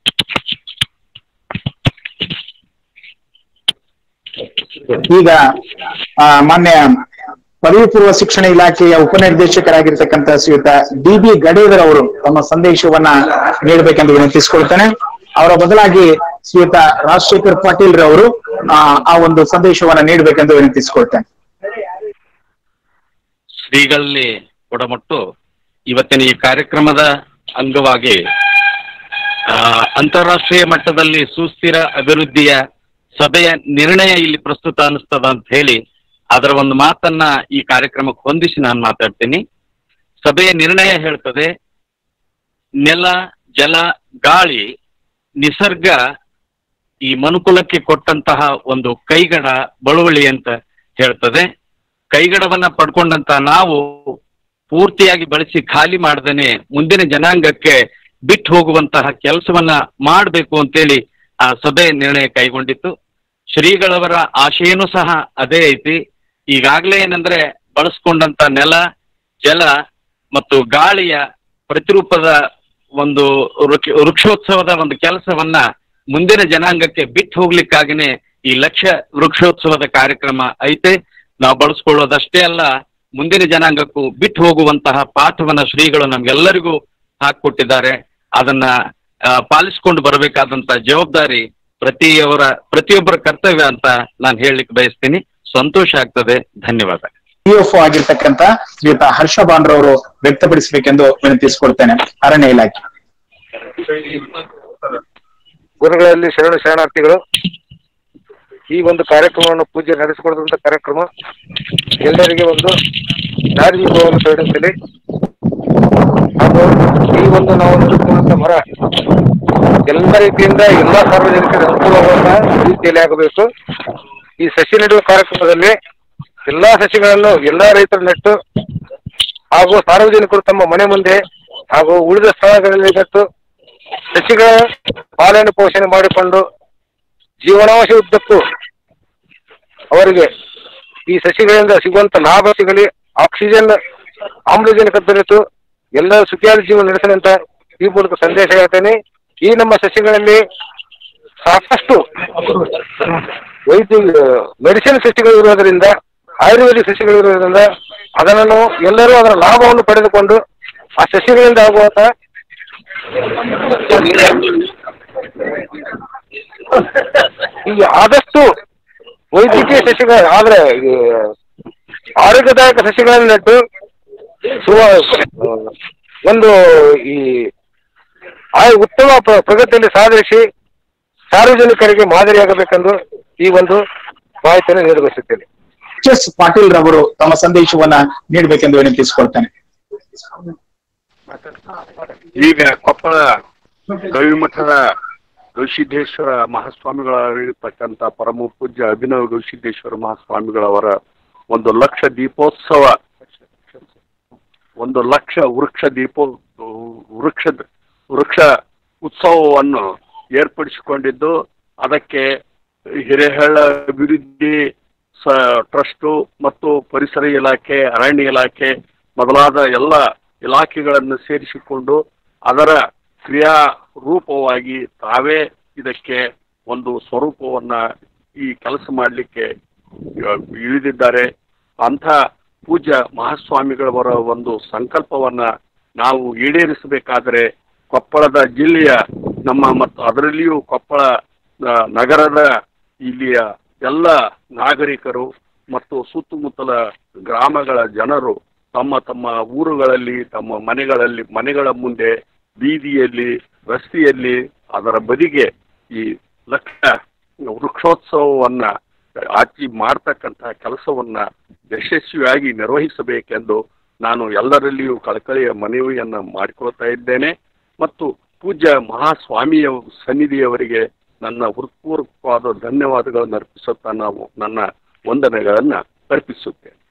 ಈಗ ಆ, ಮಾನ್ಯ ಪದವಿ ಪೂರ್ವ ಶಿಕ್ಷಣ ಇಲಾಖೆಯ ಉಪನಿರ್ದೇಶಕರಾಗಿರ್ತಕ್ಕಂಥ ಶ್ರೀಯುತ ಡಿ ಬಿ ಗಡೇದರ್ ಅವರು ತಮ್ಮ ಸಂದೇಶವನ್ನ ನೀಡಬೇಕೆಂದು ವಿನಂತಿಸಿಕೊಳ್ತೇನೆ ಅವರ ಬದಲಾಗಿ ಶ್ರೀಯುತ ರಾಜಶೇಖರ್ ಪಾಟೀಲ್ ರವರು ಆ, ಆ ಒಂದು ಸಂದೇಶವನ್ನ ನೀಡಬೇಕೆಂದು ವಿನಂತಿಸಿಕೊಳ್ತೇನೆ ಶ್ರೀಗಳಲ್ಲಿ ಒಡಮಟ್ಟು ಇವತ್ತಿನ ಈ ಕಾರ್ಯಕ್ರಮದ ಅಂಗವಾಗಿ ಆ, ಅಂತಾರಾಷ್ಟ್ರೀಯ ಮಟ್ಟದಲ್ಲಿ ಸುಸ್ಥಿರ ಅಭಿವೃದ್ಧಿಯ ಸಭೆಯ ನಿರ್ಣಯ ಇಲ್ಲಿ ಪ್ರಸ್ತುತ ಅನಿಸ್ತದ ಅಂತ ಹೇಳಿ ಅದರ ಒಂದು ಮಾತನ್ನ ಈ ಕಾರ್ಯಕ್ರಮಕ್ಕೆ ಹೊಂದಿಸಿ ನಾನು ಮಾತಾಡ್ತೀನಿ ಸಭೆಯ ನಿರ್ಣಯ ಹೇಳ್ತದೆ ನೆಲ ಜಲ ಗಾಳಿ ನಿಸರ್ಗ ಈ ಮನುಕುಲಕ್ಕೆ ಕೊಟ್ಟಂತಹ ಒಂದು ಕೈಗಡ ಬಳುವಳಿ ಅಂತ ಹೇಳ್ತದೆ ಕೈಗಡವನ್ನ ಪಡ್ಕೊಂಡಂತ ನಾವು ಪೂರ್ತಿಯಾಗಿ ಬಳಸಿ ಖಾಲಿ ಮಾಡದೇನೆ ಮುಂದಿನ ಜನಾಂಗಕ್ಕೆ ಬಿಟ್ಟು ಹೋಗುವಂತಹ ಕೆಲಸವನ್ನ ಮಾಡಬೇಕು ಅಂತೇಳಿ ಆ ಸಭೆ ನಿರ್ಣಯ ಕೈಗೊಂಡಿತ್ತು ಶ್ರೀಗಳವರ ಆಶಯನೂ ಸಹ ಅದೇ ಐತಿ ಈಗಾಗಲೇ ಏನಂದ್ರೆ ಬಳಸ್ಕೊಂಡಂತ ನೆಲ ಜಲ ಮತ್ತು ಗಾಳಿಯ ಪ್ರತಿರೂಪದ ಒಂದು ವೃಕ್ಷ- ವೃಕ್ಷೋತ್ಸವದ ಒಂದು ಕೆಲಸವನ್ನ ಮುಂದಿನ ಜನಾಂಗಕ್ಕೆ ಬಿಟ್ಟು ಹೋಗ್ಲಿಕ್ಕಾಗಿನೇ ಈ ಲಕ್ಷ ವೃಕ್ಷೋತ್ಸವದ ಕಾರ್ಯಕ್ರಮ ಐತೆ ನಾವು ಬಳಸ್ಕೊಳ್ಳೋದಷ್ಟೇ ಅಲ್ಲ ಮುಂದಿನ ಜನಾಂಗಕ್ಕೂ ಬಿಟ್ಟು ಹೋಗುವಂತಹ ಪಾಠವನ್ನ ಶ್ರೀಗಳು ನಮ್ಗೆಲ್ಲರಿಗೂ ಹಾಕೊಟ್ಟಿದ್ದಾರೆ ಅದನ್ನ ಆ, ಪಾಲಿಸ್ಕೊಂಡು ಬರಬೇಕಾದಂತ ಜವಾಬ್ದಾರಿ ಪ್ರತಿಯವರ ಪ್ರತಿಯೊಬ್ಬರ ಕರ್ತವ್ಯ ಅಂತ ನಾನು ಹೇಳಲಿಕ್ಕೆ ಬಯಸ್ತೀನಿ ಸಂತೋಷ ಆಗ್ತದೆ ಧನ್ಯವಾದ ಪಿಎಫ್ಒ ಆಗಿರ್ತಕ್ಕಂಥ ಶ್ರೀಯುತ ಹರ್ಷ ಬಾಂಡ್ರವರು ವ್ಯಕ್ತಪಡಿಸಬೇಕೆಂದು ವಿನಂತಿಸಿಕೊಳ್ತೇನೆ ಅರಣ್ಯ ಇಲಾಖೆ ಗುರುಗಳಲ್ಲಿ ಶರಣ ಶರಣಾರ್ಥಿಗಳು ಈ ಒಂದು ಕಾರ್ಯಕ್ರಮವನ್ನು ಪೂಜೆ ನಡೆಸಿಕೊಡುವಂತ ಕಾರ್ಯಕ್ರಮ ಎಲ್ಲರಿಗೆ ಒಂದು ದಾರಿದೀಪವನ್ನು ತೋರಿಸಲಿ ಹಾಗೂ ಈ ಒಂದು ನಾವು ನಡೆಸುವಂತ ಮರ ಎಲ್ಲ ರೀತಿಯಿಂದ ಎಲ್ಲಾ ಸಾರ್ವಜನಿಕರ ಅನುಕೂಲವಾಗುವಂತ ರೀತಿಯಲ್ಲಿ ಆಗಬೇಕು ಈ ಸಸಿ ನೆಡುವ ಕಾರ್ಯಕ್ರಮದಲ್ಲಿ ಎಲ್ಲಾ ಸಸಿಗಳನ್ನು ಎಲ್ಲಾ ರೈತರು ನೆಟ್ಟು ಹಾಗೂ ಸಾರ್ವಜನಿಕರು ತಮ್ಮ ಮನೆ ಮುಂದೆ ಹಾಗೂ ಉಳಿದ ಸ್ಥಳಗಳಲ್ಲಿ ನೆಟ್ಟು ಸಸಿಗಳ ಪಾಲನೆ ಪೋಷಣೆ ಮಾಡಿಕೊಂಡು ಜೀವನಾಂಶ ಉದ್ದಕ್ಕೂ ಅವರಿಗೆ ಈ ಸಸಿಗಳಿಂದ ಸಿಗುವಂತ ಲಾಭ ಸಿಗಲಿ ಆಕ್ಸಿಜನ್ ಆಮ್ಲಜನಕ ದೊರೆತು ಎಲ್ಲರೂ ಸುಖಿಯಾದ ಜೀವನ ನಡೆಸಲಿ ಅಂತ ಈ ಮೂಲಕ ಸಂದೇಶ ಹೇಳ್ತೇನೆ ಈ ನಮ್ಮ ಸಸಿಗಳಲ್ಲಿ ಸಾಕಷ್ಟು ವೈದ್ಯ ಮೆಡಿಸಿನ್ ಸಸಿಗಳು ಇರೋದ್ರಿಂದ ಆಯುರ್ವೇದಿಕ್ ಸಸಿಗಳು ಇರೋದ್ರಿಂದ ಅದನ್ನು ಎಲ್ಲರೂ ಅದರ ಲಾಭವನ್ನು ಪಡೆದುಕೊಂಡು ಆ ಸಸಿಗಳಿಂದ ಆಗುವಂತ ಈ ಆದಷ್ಟು ವೈದ್ಯಕೀಯ ಸಸಿಗಳ ಆದ್ರೆ ಈ ಆರೋಗ್ಯದಾಯಕ ಸಸಿಗಳನ್ನು ನೆಟ್ಟು ಸುವ ಒಂದು ಈ ಆ ಉತ್ತಮ ಪ್ರ- ಪ್ರಗತಿಯಲ್ಲಿ ಸಾಧಿಸಿ ಸಾರ್ವಜನಿಕರಿಗೆ ಮಾದರಿಯಾಗಬೇಕೆಂದು ಈ ಒಂದು ಮಾಹಿತಿಯನ್ನು ನೀಡಬಯಸುತ್ತೇನೆ ಎಚ್ ಎಸ್ ಪಾಟೀಲ್ ರವರು ತಮ್ಮ ಸಂದೇಶವನ್ನ ನೀಡಬೇಕೆಂದು ವಿನಂತಿಸಿಕೊಳ್ತೇನೆ ಈಗ ಕೊಪ್ಪಳ ಗವಿಮಠದ ಗವಿಸಿದ್ದೇಶ್ವರ ಮಹಾಸ್ವಾಮಿಗಳಾಗಿರ್ತಕ್ಕಂಥ ಪರಮ ಪೂಜ್ಯ ಅಭಿನವ ಗವಿಸಿದ್ದೇಶ್ವರ ಮಹಾಸ್ವಾಮಿಗಳವರ ಒಂದು ಲಕ್ಷ ದೀಪೋತ್ಸವ ಒಂದು ಲಕ್ಷ ವೃಕ್ಷ ದೀಪೋ ವೃಕ್ಷ ವೃಕ್ಷ ಉತ್ಸವವನ್ನು ಏರ್ಪಡಿಸಿಕೊಂಡಿದ್ದು ಅದಕ್ಕೆ ಹಿರೇಹಳ್ಳ ಅಭಿವೃದ್ಧಿ ಸ ಟ್ರಸ್ಟು ಮತ್ತು ಪರಿಸರ ಇಲಾಖೆ ಅರಣ್ಯ ಇಲಾಖೆ ಮೊದಲಾದ ಎಲ್ಲ ಇಲಾಖೆಗಳನ್ನು ಸೇರಿಸಿಕೊಂಡು ಅದರ ಕ್ರಿಯಾ ರೂಪವಾಗಿ ತಾವೇ ಇದಕ್ಕೆ ಒಂದು ಸ್ವರೂಪವನ್ನ ಈ ಕೆಲಸ ಮಾಡಲಿಕ್ಕೆ ಇಳಿದಿದ್ದಾರೆ ಅಂಥ ಪೂಜ್ಯ ಮಹಾಸ್ವಾಮಿಗಳವರ ಒಂದು ಸಂಕಲ್ಪವನ್ನ ನಾವು ಈಡೇರಿಸಬೇಕಾದರೆ ಕೊಪ್ಪಳದ ಜಿಲ್ಲೆಯ ನಮ್ಮ ಮತ್ತು ಅದರಲ್ಲಿಯೂ ಕೊಪ್ಪಳ ಆ, ನಗರದ ಇಲ್ಲಿಯ ಎಲ್ಲ ನಾಗರಿಕರು ಮತ್ತು ಸುತ್ತಮುತ್ತಲ ಗ್ರಾಮಗಳ ಜನರು ತಮ್ಮ ತಮ್ಮ ಊರುಗಳಲ್ಲಿ ತಮ್ಮ ಮನೆಗಳಲ್ಲಿ ಮನೆಗಳ ಮುಂದೆ ಬೀದಿಯಲ್ಲಿ ರಸ್ತೆಯಲ್ಲಿ ಅದರ ಬದಿಗೆ ಈ ಲಕ್ಷ ವೃಕ್ಷೋತ್ಸವವನ್ನ ಆಚಿ ಮಾಡ್ತಕ್ಕಂಥ ಕೆಲಸವನ್ನ ಯಶಸ್ವಿಯಾಗಿ ನಿರ್ವಹಿಸಬೇಕೆಂದು ನಾನು ಎಲ್ಲರಲ್ಲಿಯೂ ಕಳಕಳಿಯ ಮನವಿಯನ್ನ ಮಾಡಿಕೊಳ್ತಾ ಇದ್ದೇನೆ ಮತ್ತು ಪೂಜ್ಯ ಮಹಾಸ್ವಾಮಿಯ ಸನ್ನಿಧಿಯವರಿಗೆ ನನ್ನ ಹೃತ್ಪೂರ್ವಕವಾದ ಧನ್ಯವಾದಗಳನ್ನು ಅರ್ಪಿಸುತ್ತಾ ನಾವು ನನ್ನ ವಂದನೆಗಳನ್ನ ಅರ್ಪಿಸುತ್ತೇನೆ